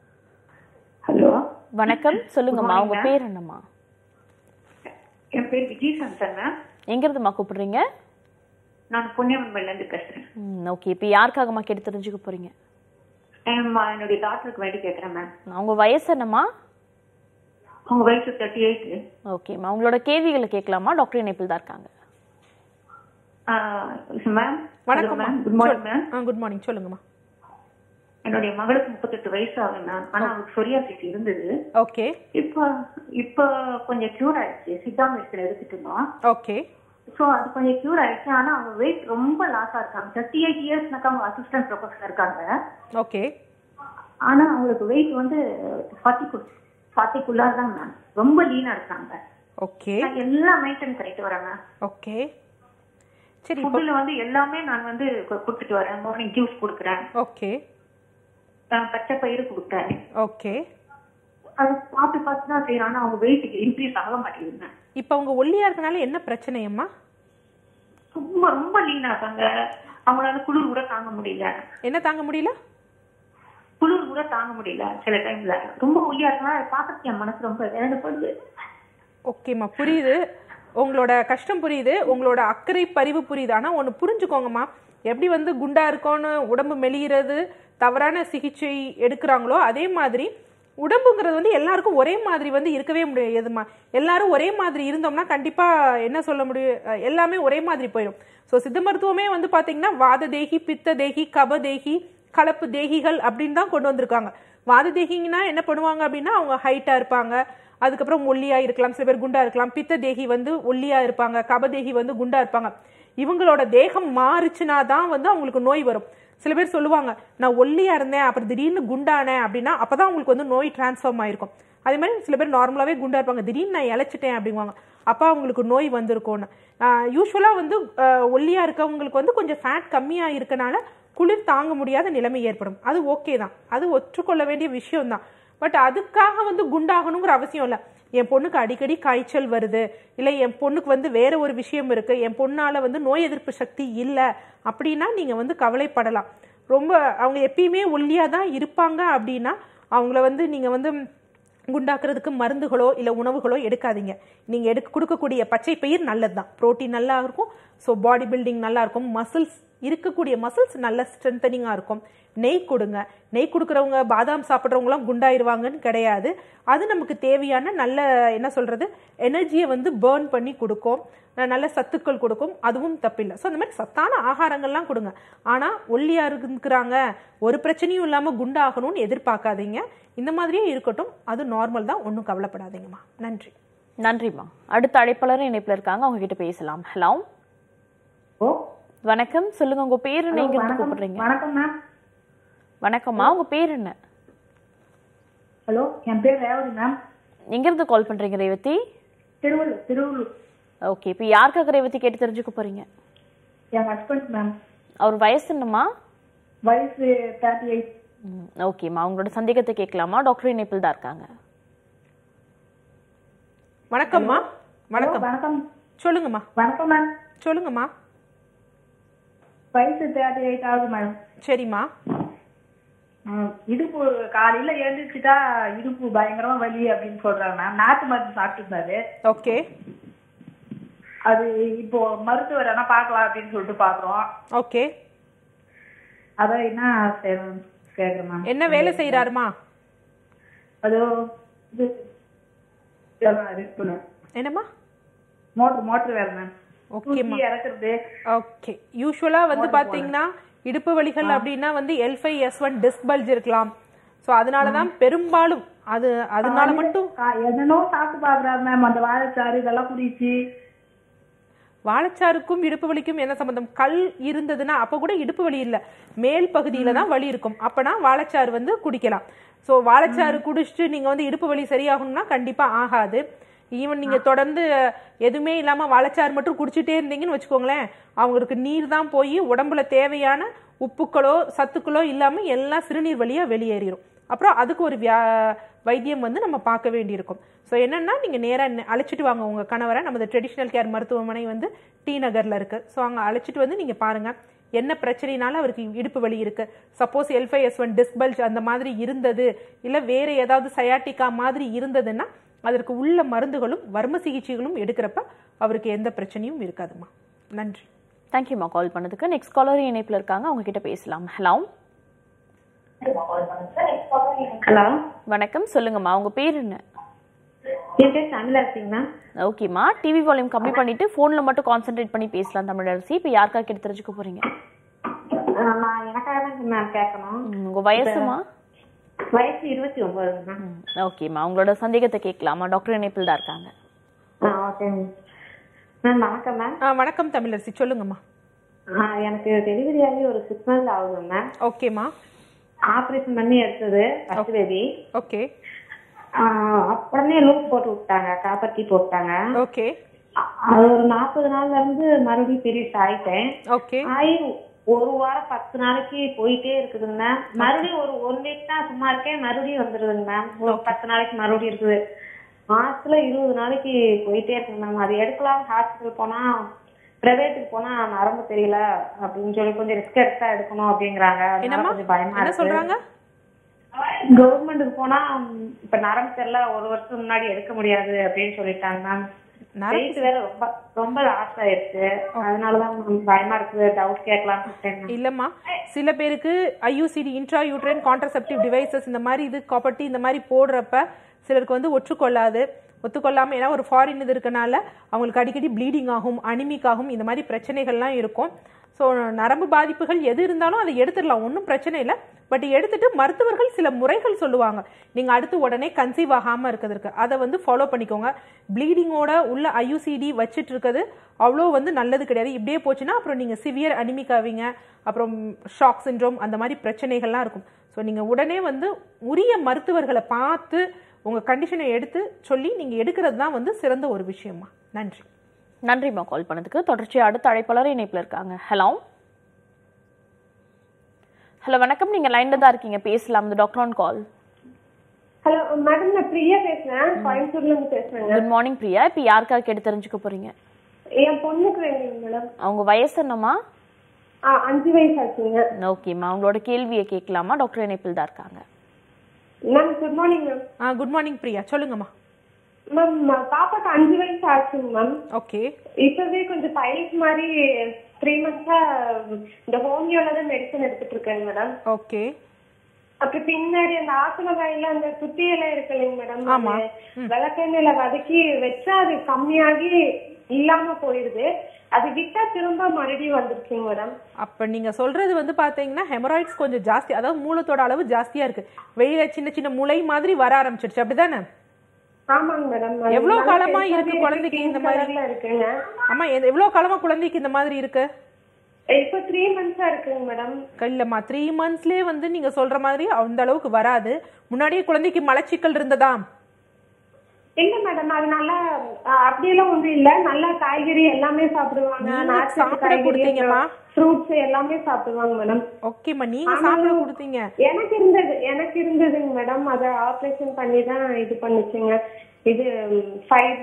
ஹலோ வணக்கம் சொல்லுங்கம்மா உங்க பேர் என்னம்மா என் பேர் விஜய் சந்தன எங்கிருந்துமா கூப்பிடுறீங்க நான் புண்ணியவன்மேல இருந்து பேசுறேன் ம் ஓகே இப்போ யாருக்காகம்மா கேட்டு தெரிஞ்சுக்க போறீங்க ஏம்மா, என்னுடைய டாக்டருக்கு வேண்டி கேட்கறேன் மேம் அவங்க வயசு என்னம்மா அவங்க வயசு தேர்ட்டி எயிட் ஓகேம்மா உங்களோட கேள்விகளை கேட்கலாமா டாக்டர் இணைப்பில் தான் இருக்காங்க மேம் வணக்கம் மேம் குட் மார்னிங் மேம் ஆ குட் மார்னிங் சொல்லுங்கம்மா என்னுடைய மகளுக்கு முப்பத்தெட்டு வயசு ஆகும் மேம் ஆனா அவருக்கு சொரியாசிஸ் இருந்தது ஓகே இப்போ இப்போ கொஞ்சம் கியூர் ஆயிடுச்சு சித்தா மெடிசன் எடுத்துட்டு இருந்தோம் ஓகே ஸோ அது கொஞ்சம் கியூர் ஆயிடுச்சு ஆனா அவங்க வெயிட் ரொம்ப லாஸா இருக்காங்க தேர்ட்டி எயிட் இயர்ஸ்னாக்கா அவங்க அசிஸ்டன்ட் ப்ரொஃபஸர் இருக்காங்க ஓகே ஆனா அவங்களுக்கு வெயிட் வந்து ஃபார்ட்டி ஃபார்ட்டிக்குள்ளார தான் மேம் ரொம்ப லீனா இருக்காங்க ஓகே நான் எல்லாம் மெயின்டைன் பண்ணிட்டு வரேன் மேம் ஓகே சரி இப்போ ஃபுட்டில் வந்து எல்லாமே நான் வந்து கு- கொடுத்துட்டு வரேன் மார்னிங் ஜூஸ் கொடுக்குறேன் ஓகே அஹ் பச்சை பயிறு கொடுக்குறேன் ஓகே அது பார்த்து பார்த்து தான் செய்யறேன் ஆனா அவங்க வெயிட் இன்க்ரீஸ் ஆக மாட்டேங்குது இப்போ அவங்க ஒல்லியா இருக்கனால என்ன பிரச்சனையம்மா ரொம்ப ரொம்ப லீனா இருக்காங்க அவங்களால குளிர் கூட தாங்க முடியல என்ன தாங்க முடியல குளிர் கூட தாங்க முடியல சில டைம்ல ரொம்ப ஒல்லியா இருக்கா பார்க்கறதுக்கு என் மனசு ரொம்ப வேதனைப்படுது ஓகேம்மா புரியுது உங்களோட கஷ்டம் புரியுது உங்களோட அக்கறை பரிவு புரியுது ஆனால் ஒன்று புரிஞ்சுக்கோங்கம்மா எப்படி வந்து குண்டா இருக்கோன்னு உடம்பு மெலிகிறது தவறான சிகிச்சை எடுக்கிறாங்களோ அதே மாதிரி உடம்புங்கிறது வந்து எல்லாருக்கும் ஒரே மாதிரி வந்து இருக்கவே முடியாதுமா எல்லாரும் ஒரே மாதிரி இருந்தோம்னா கண்டிப்பாக என்ன சொல்ல முடியும் அஹ் எல்லாமே ஒரே மாதிரி போயிடும் ஸோ சித்த மருத்துவமே வந்து பார்த்தீங்கன்னா வாத தேகி பித்த தேகி கப தேகி கலப்பு தேகிகள் அப்படின்னு தான் கொண்டு வந்திருக்காங்க வாத தேகிங்கன்னா என்ன பண்ணுவாங்க அப்படின்னா அவங்க ஹைட்டாக இருப்பாங்க அதுக்கப்புறம் ஒல்லியா இருக்கலாம் சில பேர் குண்டா இருக்கலாம் பித்த தேகி வந்து ஒல்லியா இருப்பாங்க கபதேகி வந்து குண்டா இருப்பாங்க இவங்களோட தேகம் மாறுச்சுனா தான் வந்து அவங்களுக்கு நோய் வரும் சில பேர் சொல்லுவாங்க நான் ஒல்லியா இருந்தேன் அப்புறம் திடீர்னு குண்டானேன் அப்படின்னா அப்பதான் அவங்களுக்கு வந்து நோய் டிரான்ஸ்ஃபார்ம் ஆயிருக்கும் அதே மாதிரி சில பேர் நார்மலாவே குண்டா இருப்பாங்க திடீர்னு நான் இழைச்சிட்டேன் அப்படிங்குவாங்க அப்போ அவங்களுக்கு நோய் வந்திருக்கும்னு யூஸ்வலாக வந்து ஆஹ் ஒல்லியா இருக்கவங்களுக்கு வந்து கொஞ்சம் ஃபேட் கம்மியா இருக்கனால குளிர் தாங்க முடியாத நிலைமை ஏற்படும் அது ஓகே தான் அது ஒற்றுக்கொள்ள வேண்டிய விஷயம் தான் பட் அதுக்காக வந்து குண்டாகணுங்கிற அவசியம் இல்லை என் பொண்ணுக்கு அடிக்கடி காய்ச்சல் வருது இல்லை என் பொண்ணுக்கு வந்து வேற ஒரு விஷயம் இருக்கு என் பொண்ணால வந்து நோய் எதிர்ப்பு சக்தி இல்லை அப்படின்னா நீங்க வந்து கவலைப்படலாம் ரொம்ப அவங்க எப்பயுமே ஒல்லியா தான் இருப்பாங்க அப்படின்னா அவங்கள வந்து நீங்க வந்து குண்டாக்குறதுக்கு மருந்துகளோ இல்லை உணவுகளோ எடுக்காதீங்க நீங்கள் எடுக்க கொடுக்கக்கூடிய பச்சை பயிர் நல்லது தான் ப்ரோட்டீன் நல்லா இருக்கும் ஸோ பாடி பில்டிங் நல்லா இருக்கும் மசில்ஸ் இருக்கக்கூடிய மசில்ஸ் நல்ல ஸ்ட்ரென்தனிங்காக இருக்கும் நெய் கொடுங்க நெய் கொடுக்குறவங்க பாதாம் சாப்பிட்றவங்களாம் குண்டாயிருவாங்கன்னு கிடையாது அது நமக்கு தேவையான நல்ல என்ன சொல்கிறது எனர்ஜியை வந்து பேர்ன் பண்ணி கொடுக்கும் அஹ் நல்ல சத்துக்கள் கொடுக்கும் அதுவும் தப்பில்லை ஸோ அந்த மாதிரி சத்தான ஆகாரங்கள்லாம் கொடுங்க ஆனால் ஒல்லியாக இருக்கிறாங்க ஒரு பிரச்சனையும் இல்லாமல் குண்டாகணும்னு எதிர்பார்க்காதீங்க இந்த மாதிரியே இருக்கட்டும் அது நார்மல் தான் ஒன்றும் கவலைப்படாதீங்கம்மா நன்றி நன்றிம்மா அடுத்த அழைப்பாளரும் இணைப்புல இருக்காங்க அவங்க கிட்ட பேசலாம் ஹலோ ஓ வணக்கம் சொல்லுங்க உங்க பேர் என்ன எங்க இருந்து வணக்கம் கூப்பிடுறீங்க வணக்கம் மேம் வணக்கம்மா உங்க பேர் என்ன ஹலோ என் பேர் ரேவதி மேம் எங்க இருந்து கால் பண்றீங்க ரேவதி திருவள்ளூர் திருவள்ளூர் ஓகே இப்போ யாருக்காக ரேவதி கேட்டு தெரிஞ்சுக்க போறீங்க என் ஹஸ்பண்ட் மேம் அவர் வயசு என்னம்மா வயசு தேர்ட்டி எயிட் ம், ஓகேம்மா உங்களோட சந்தேகத்தை கேட்கலாமா டாக்டர் இணைப்பில் தான் இருக்காங்க வணக்கம்மா வணக்கம் வணக்கம் சொல்லுங்கம்மா வணக்கம் மேம் சொல்லுங்கம்மா வயசு தேர்ட்டி எயிட் ஆகுது மேம் சரிம்மா இடுப்பு காலையில எழுந்திரிச்சுட்டா இடுப்பு பயங்கரமா வலி அப்படின்னு சொல்றாங்க மேம் நாட்டு மருந்து சாப்பிட்டு இருந்தாரு ஓகே அது இப்போ மருத்துவர் என்ன பார்க்கலாம் அப்படின்னு சொல்லிட்டு பாக்குறோம் ஓகே அதான் என்ன செய்யணும் கேக்குறேன் மேம் என்ன வேலை செய்யறாருமா அது இது இருக்கணும் என்னம்மா மோட்டர் மோட்டர் வேலை மேம் ஓகேம்மா தூக்கி இறக்குறது ஓகே யூஸ்வலா வந்து பாத்தீங்கன்னா இடுப்பு வலிகள் அப்படின்னா வந்து L five S one disc bulge இருக்கலாம் ஸோ அதனால தான் பெரும்பாலும் அது அதனால மட்டும் கா- என்னென்னோ சாப்பிட்டு பாக்குறாரு மேம் அந்த வாழைச்சாறு இதெல்லாம் குடிச்சு வாழைச்சாருக்கும் இடுப்பு வலிக்கும் என்ன சம்பந்தம் கல் இருந்ததுன்னா அப்போ கூட இடுப்பு வலி இல்லை மேல் பகுதியில தான் வலி இருக்கும் அப்பனா வாழைச்சாறு வந்து குடிக்கலாம் ஸோ வாழைச்சாறு குடிச்சிட்டு நீங்க வந்து இடுப்பு வலி சரியாகணும்னா கண்டிப்பா ஆகாது ஈவன் நீங்க தொடர்ந்து எதுவுமே இல்லாம வாழைச்சாறு மட்டும் குடிச்சிட்டே இருந்தீங்கன்னு வச்சுக்கோங்களேன் அவங்களுக்கு நீர் தான் போய் உடம்புல தேவையான உப்புக்களோ சத்துக்களோ இல்லாம எல்லாம் சிறுநீர் வழியா வெளியேறிடும் அப்புறம் அதுக்கு ஒரு வியா வைத்தியம் வந்து நம்ம பார்க்க வேண்டியிருக்கும் ஸோ என்னன்னா நீங்க நேரா நெ- அழைச்சிட்டு வாங்க உங்க கணவரை நமது ட்ரெடிஷ்னல் கேர் மருத்துவமனை வந்து டி நகர்ல இருக்கு ஸோ அங்க அழைச்சிட்டு வந்து நீங்க பாருங்க என்ன பிரச்சனைனால அவருக்கு இடுப்பு வலி இருக்கு suppose L five S one disc bulge அந்த மாதிரி இருந்தது இல்ல வேற ஏதாவது சயாட்டிக்கா மாதிரி இருந்ததுன்னா அதற்கு உள்ள மருந்துகளும் வர்ம சிகிச்சைகளும் எடுக்கிறப்ப அவருக்கு எந்த பிரச்சனையும் இருக்காதுமா நன்றி தேங்க்யூம்மா கால் பண்ணதுக்கு நெக்ஸ்ட் காலரும் இணைப்பில் இருக்காங்க அவங்க கிட்ட பேசலாம் ஹலோ ஹலோ வணக்கம் சொல்லுங்கம்மா உங்க பேர் என்ன என் பேர் தமிழரசிங்க மேம் ஓகேம்மா டிவி வால்யூம் கம்மி பண்ணிட்டு போன்ல மட்டும் கான்சென்ட்ரேட் பண்ணி பேசலாம் தமிழரசி இப்போ யாருக்காக கேட்டு தெரிஞ்சுக்க போறீங்க அஹ் நான் எனக்காக தான் மேம் கேட்கணும் ம், உங்க வயசுமா வயசு இருபத்தி ஒன்பதுங்க மேம் ம், ஓகேம்மா உங்களோட சந்தேகத்தை கேட்கலாமா டாக்டர் இணைப்பில் தான் இருக்காங்க ஆ ஓகேங்க மேம் வணக்கம் மேம் ஆ, வணக்கம் தமிழரசி சொல்லுங்கம்மா ஆ, எனக்கு டெலிவரி ஆகி ஒரு சிக்ஸ் மந்த் ஆகுது மேம் ஓகேம்மா ஆப்ரேஷன் பண்ணி எடுத்தது ஃபர்ஸ்ட் பேபி ஓகே உடனே லூப் போட்டு விட்டாங்க காப்பர்ட்டி போட்டாங்க ஓகே அ- அது ஒரு நாற்பது நாள்ல இருந்து மறுபடியும் பீரியட்ஸ் ஆயிட்டேன் ஓகே ஆகி ஒரு வாரம் பத்து நாளைக்கு போயிட்டே இருக்குதுங்க மேம் மறுபடியும் ஒரு ஒன் வீக் தான் சும்மா இருக்கேன் மறுபடியும் வந்துருதுங்க மேம் ஒரு பத்து நாளைக்கு மறுபடியும் இருக்குது மாசத்துல இருபது நாளைக்கு போயிட்டே இருக்குங்க மேம் அது எடுக்கலாம் ஹாஸ்பிட்டல் போனா பிரைவேட்டுக்கு போனா நரம்பு தெரியல அப்படின்னு சொல்லி கொஞ்சம் ரிஸ்க் எடுத்தா எடுக்கணும் அப்படிங்கிறாங்க அதனால என்னம்மா கொஞ்சம் பயமா என்ன இருக்கு சொல்றாங்க கவர்மெண்ட்டுக்கு போனா ம், இப்ப நரம்பு தெரியல ஒரு வருஷம் முன்னாடி எடுக்க முடியாது அப்படின்னு சொல்லிட்டாங்க மேம் நரம்பு வெயிட் வேற ரொம்ப ரொம்ப லாஸ் ஆயிருச்சு அதனாலதான் ma'am பயமா இருக்குது டவுட் கேட்கலாம்னு இருக்கேன் ma'am. இல்லம்மா சில பேருக்கு IUCD intra uterine contraceptive devices இந்த மாதிரி இது காப்பர்ட்டி இந்த மாதிரி போடுறப்ப சிலருக்கு வந்து ஒற்றுக்கொள்ளாது ஒத்துக்கொள்ளாம ஏன்னா ஒரு ஃபாரின் இது இருக்கனால அவங்களுக்கு அடிக்கடி ப்ளீடிங் ஆகும் அனிமிக் ஆகும் இந்த மாதிரி பிரச்சனைகள்லாம் இருக்கும் ஸோ நரம்பு பாதிப்புகள் எது இருந்தாலும் அதை எடுத்துடலாம் ஒன்றும் பிரச்சனை இல்லை பட் எடுத்துட்டு மருத்துவர்கள் சில முறைகள் சொல்லுவாங்க நீங்க அடுத்து உடனே கன்சீவ் ஆகாம இருக்கிறதுக்கு அதை வந்து ஃபாலோ பண்ணிக்கோங்க ப்ளீடிங்கோட உள்ள ஐயூசிடி வச்சிட்டு இருக்கிறது அவ்வளோ வந்து நல்லது கிடையாது இப்படியே போச்சுன்னா அப்புறம் நீங்க சிவியர் அனிமிக் ஆவீங்க அப்புறம் ஷாக் சிண்ட்ரோம் அந்த மாதிரி பிரச்சனைகள்லாம் இருக்கும் ஸோ நீங்க உடனே வந்து உரிய மருத்துவர்களை பார்த்து உங்க கண்டிஷனை எடுத்து சொல்லி நீங்க எடுக்கிறது தான் வந்து சிறந்த ஒரு விஷயமா நன்றி நன்றிம்மா கால் பண்ணதுக்கு தொடர்ச்சியா அடுத்த அழைப்பாளர் இணைப்பில் இருக்காங்க ஹலோ ஹலோ வணக்கம் நீங்க லைன்ல தான் இருக்கீங்க பேசலாம் இந்த doctor on call hello madam நான் பிரியா பேசுறேன் கோயம்புத்தூர்ல இருந்து பேசுறேங்க குட் மார்னிங் பிரியா இப்போ யாருக்காக கேட்டு தெரிஞ்சுக்க போறீங்க என் பொண்ணுக்கு வேணுங்க மேடம் அவங்க வயசு என்னம்மா ஆ அஞ்சு வயசு ஆச்சுங்க ஓகேம்மா அவங்களோட கேள்வியை கேட்கலாமா டாக்டர் இணைப்பில் தான் இருக்காங்க மேம் குட் மார்னிங் மேம் ஆ குட் மார்னிங் பிரியா சொல்லுங்கம்மா மேம் பாப்பாக்கு அஞ்சு வயசு ஆச்சுங்க மேம் ஓகே இப்பவே கொஞ்சம் பைல்ஸ் மாதிரி த்ரீ மந்த்ஸா இந்த ஹோமியோல தான் மெடிசன் எடுத்துட்டு இருக்கேங்க மேடம் ஓகே அப்புறம் பின்னாடி அந்த ஆசன வாயில அந்த சுத்தி இலை இருக்கு இல்லைங்க மேடம் ஆமா. விளக்கெண்ணெயில வதக்கி வச்சா அது கம்மியாகி இல்லாம போயிருது அது விட்டா திரும்ப மறுபடியும் வந்துருச்சுங்க மேடம் அப்ப நீங்க சொல்றது வந்து பாத்தீங்கன்னா ஹெமராய்ட்ஸ் கொஞ்சம் ஜாஸ்தி அதாவது மூலத்தோட அளவு ஜாஸ்தியா இருக்கு வெளியில சின்ன சின்ன முளை மாதிரி வர ஆரம்பிச்சிருச்சு அப்படிதானே ஆமாங்க மேடம் எவ்வளவு காலமா இருக்கு குழந்தைக்கு இந்த மாதிரி? இருக்குங்க ஆமா எ- எவ்வளவு காலமா குழந்தைக்கு இந்த மாதிரி இருக்கு இப்போ த்ரீ மந்த்ஸா இருக்குங்க மேடம் இல்லம்மா த்ரீ மந்த்ஸ்லயே வந்து நீங்க சொல்ற மாதிரி அந்த அளவுக்கு வராது முன்னாடியே குழந்தைக்கு மலச்சிக்கல் இருந்ததா இல்ல மேடம் அது நல்லா அஹ், அப்படியெல்லாம் ஒண்ணும் இல்ல நல்லா காய்கறி எல்லாமே சாப்பிடுவாங்க நீங்க நாட்டு சாப்பிட காய்கறி கொடுத்தீங்கம்மா? ஃப்ரூட்ஸ் எல்லாமே சாப்பிடுவாங்க மேடம் ஓகேம்மா நீங்க சாப்பிட கொடுத்தீங்க எனக்கு இருந்தது எனக்கு இருந்ததுங்க மேடம் அதை ஆப்ரேஷன் பண்ணி தான் இது பண்ணுச்சுங்க இது ஃபைவ்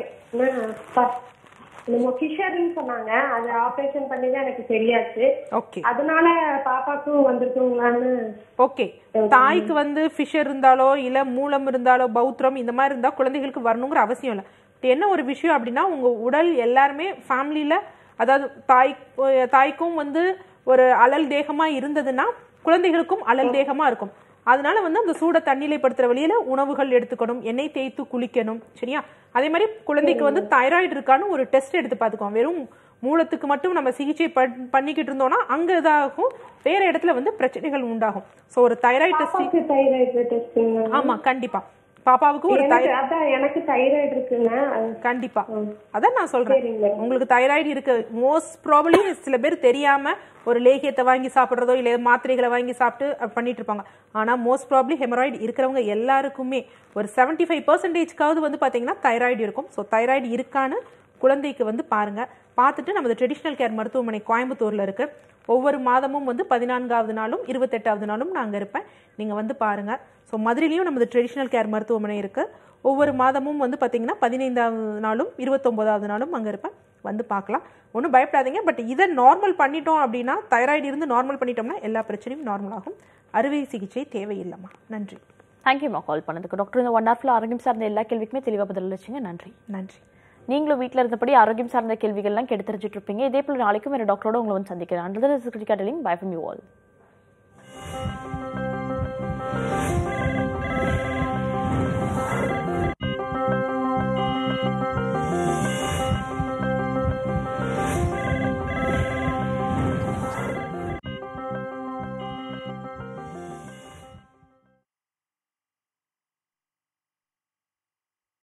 நம்ம ஃபிஷர்னு சொன்னாங்க அது ஆப்ரேஷன் பண்ணி தான் எனக்கு தெரியாச்சு ஓகே அதனால பாப்பாக்கும் வந்திருக்குங்களான்னு ஓகே தாய்க்கு வந்து ஃபிஷர் இருந்தாலோ இல்ல மூலம் இருந்தாலோ பௌத்திரம் இந்த மாதிரி இருந்தா குழந்தைகளுக்கு வரணுங்கிற அவசியம் இல்லை இப்ப என்ன ஒரு விஷயம் அப்படின்னா உங்க உடல் எல்லாருமே ஃபேமிலியில அதாவது தாய் தாய்க்கும் வந்து ஒரு அழல் தேகமா இருந்ததுன்னா குழந்தைகளுக்கும் அழல் தேகமா இருக்கும் அதனால வந்து அந்த சூட தண்ணிலைப்படுத்துற வழியில உணவுகள் எடுத்துக்கணும் எண்ணெய் தேய்த்து குளிக்கணும் சரியா அதே மாதிரி குழந்தைக்கு வந்து தைராய்டு இருக்கான்னு ஒரு டெஸ்ட் எடுத்து பார்த்துக்கோம் வெறும் மூலத்துக்கு மட்டும் நம்ம சிகிச்சை பண்- பண்ணிக்கிட்டு இருந்தோம்னா அங்க இதாகும் வேற இடத்துல வந்து பிரச்சனைகள் உண்டாகும் சோ ஒரு தைராய்டு டெஸ்ட் பாப்பாக்கு தைராய்டு டெஸ்ட்டுங்க ஆமா கண்டிப்பா பாப்பாவுக்கு ஒரு எனக்கு தை அதான் எனக்கு தைராய்டு இருக்குங்க அது- கண்டிப்பா அதான் நான் சொல்றேன் சரிங்க. உங்களுக்கு தைராய்டு இருக்கு மோஸ்ட் ப்ராபப்ளி சில பேர் தெரியாம ஒரு லேகியத்தை வாங்கி சாப்பிடுறதோ இல்ல மாத்திரைகளை வாங்கி சாப்பிட்டு அப்படி பண்ணிட்டு இருப்பாங்க ஆனா மோஸ்ட் ப்ராபப்ளி ஹெமராய்டு இருக்கிறவங்க எல்லாருக்குமே ஒரு 75% ஃபைவ் பர்சன்டேஜ்க்காவது வந்து பாத்தீங்கன்னா தைராய்டு இருக்கும் ஸோ தைராய்டு இருக்கான்னு குழந்தைக்கு வந்து பாருங்க பார்த்துட்டு நமது ட்ரெடிஷ்னல் கேர் மருத்துவமனை கோயம்புத்தூர்ல இருக்கு ஒவ்வொரு மாதமும் வந்து பதினான்காவது நாளும் இருபத்தெட்டாவது நாளும் நான் அங்க இருப்பேன் நீங்க வந்து பாருங்க ஸோ மதுரையிலையும் நமது ட்ரெடிஷ்னல் கேர் மருத்துவமனை இருக்கு ஒவ்வொரு மாதமும் வந்து பார்த்தீங்கன்னா பதினைந்தாவது நாளும் இருபத்தொம்போதாவது நாளும் அங்கே இருப்பேன் வந்து பார்க்கலாம் ஒன்றும் பயப்படாதீங்க பட் இதை நார்மல் பண்ணிட்டோம் அப்படின்னா தைராய்டு இருந்து நார்மல் பண்ணிட்டோம்னா எல்லா பிரச்சனையும் நார்மல் ஆகும் அறுவை சிகிச்சை தேவையில்லைம்மா நன்றி தேங்க்யூம்மா கால் பண்ணதுக்கு டாக்டர் இந்த ஒன் ஹவர்ல ஆரோக்கியம் சார்ந்த எல்லா கேள்விக்குமே தெளிவாக பதில் அளிச்சிங்க நன்றி நன்றி நீங்களும் வீட்டில் இருந்தபடி ஆரோக்கியம் சார்ந்த கேள்விகள்லாம் கெடுத்து தெரிஞ்சுட்டு இருப்பீங்க இதே போல நாளைக்கும் வேறு டாக்டரோட உங்களை வந்து சந்திக்கிறேன் under by from you all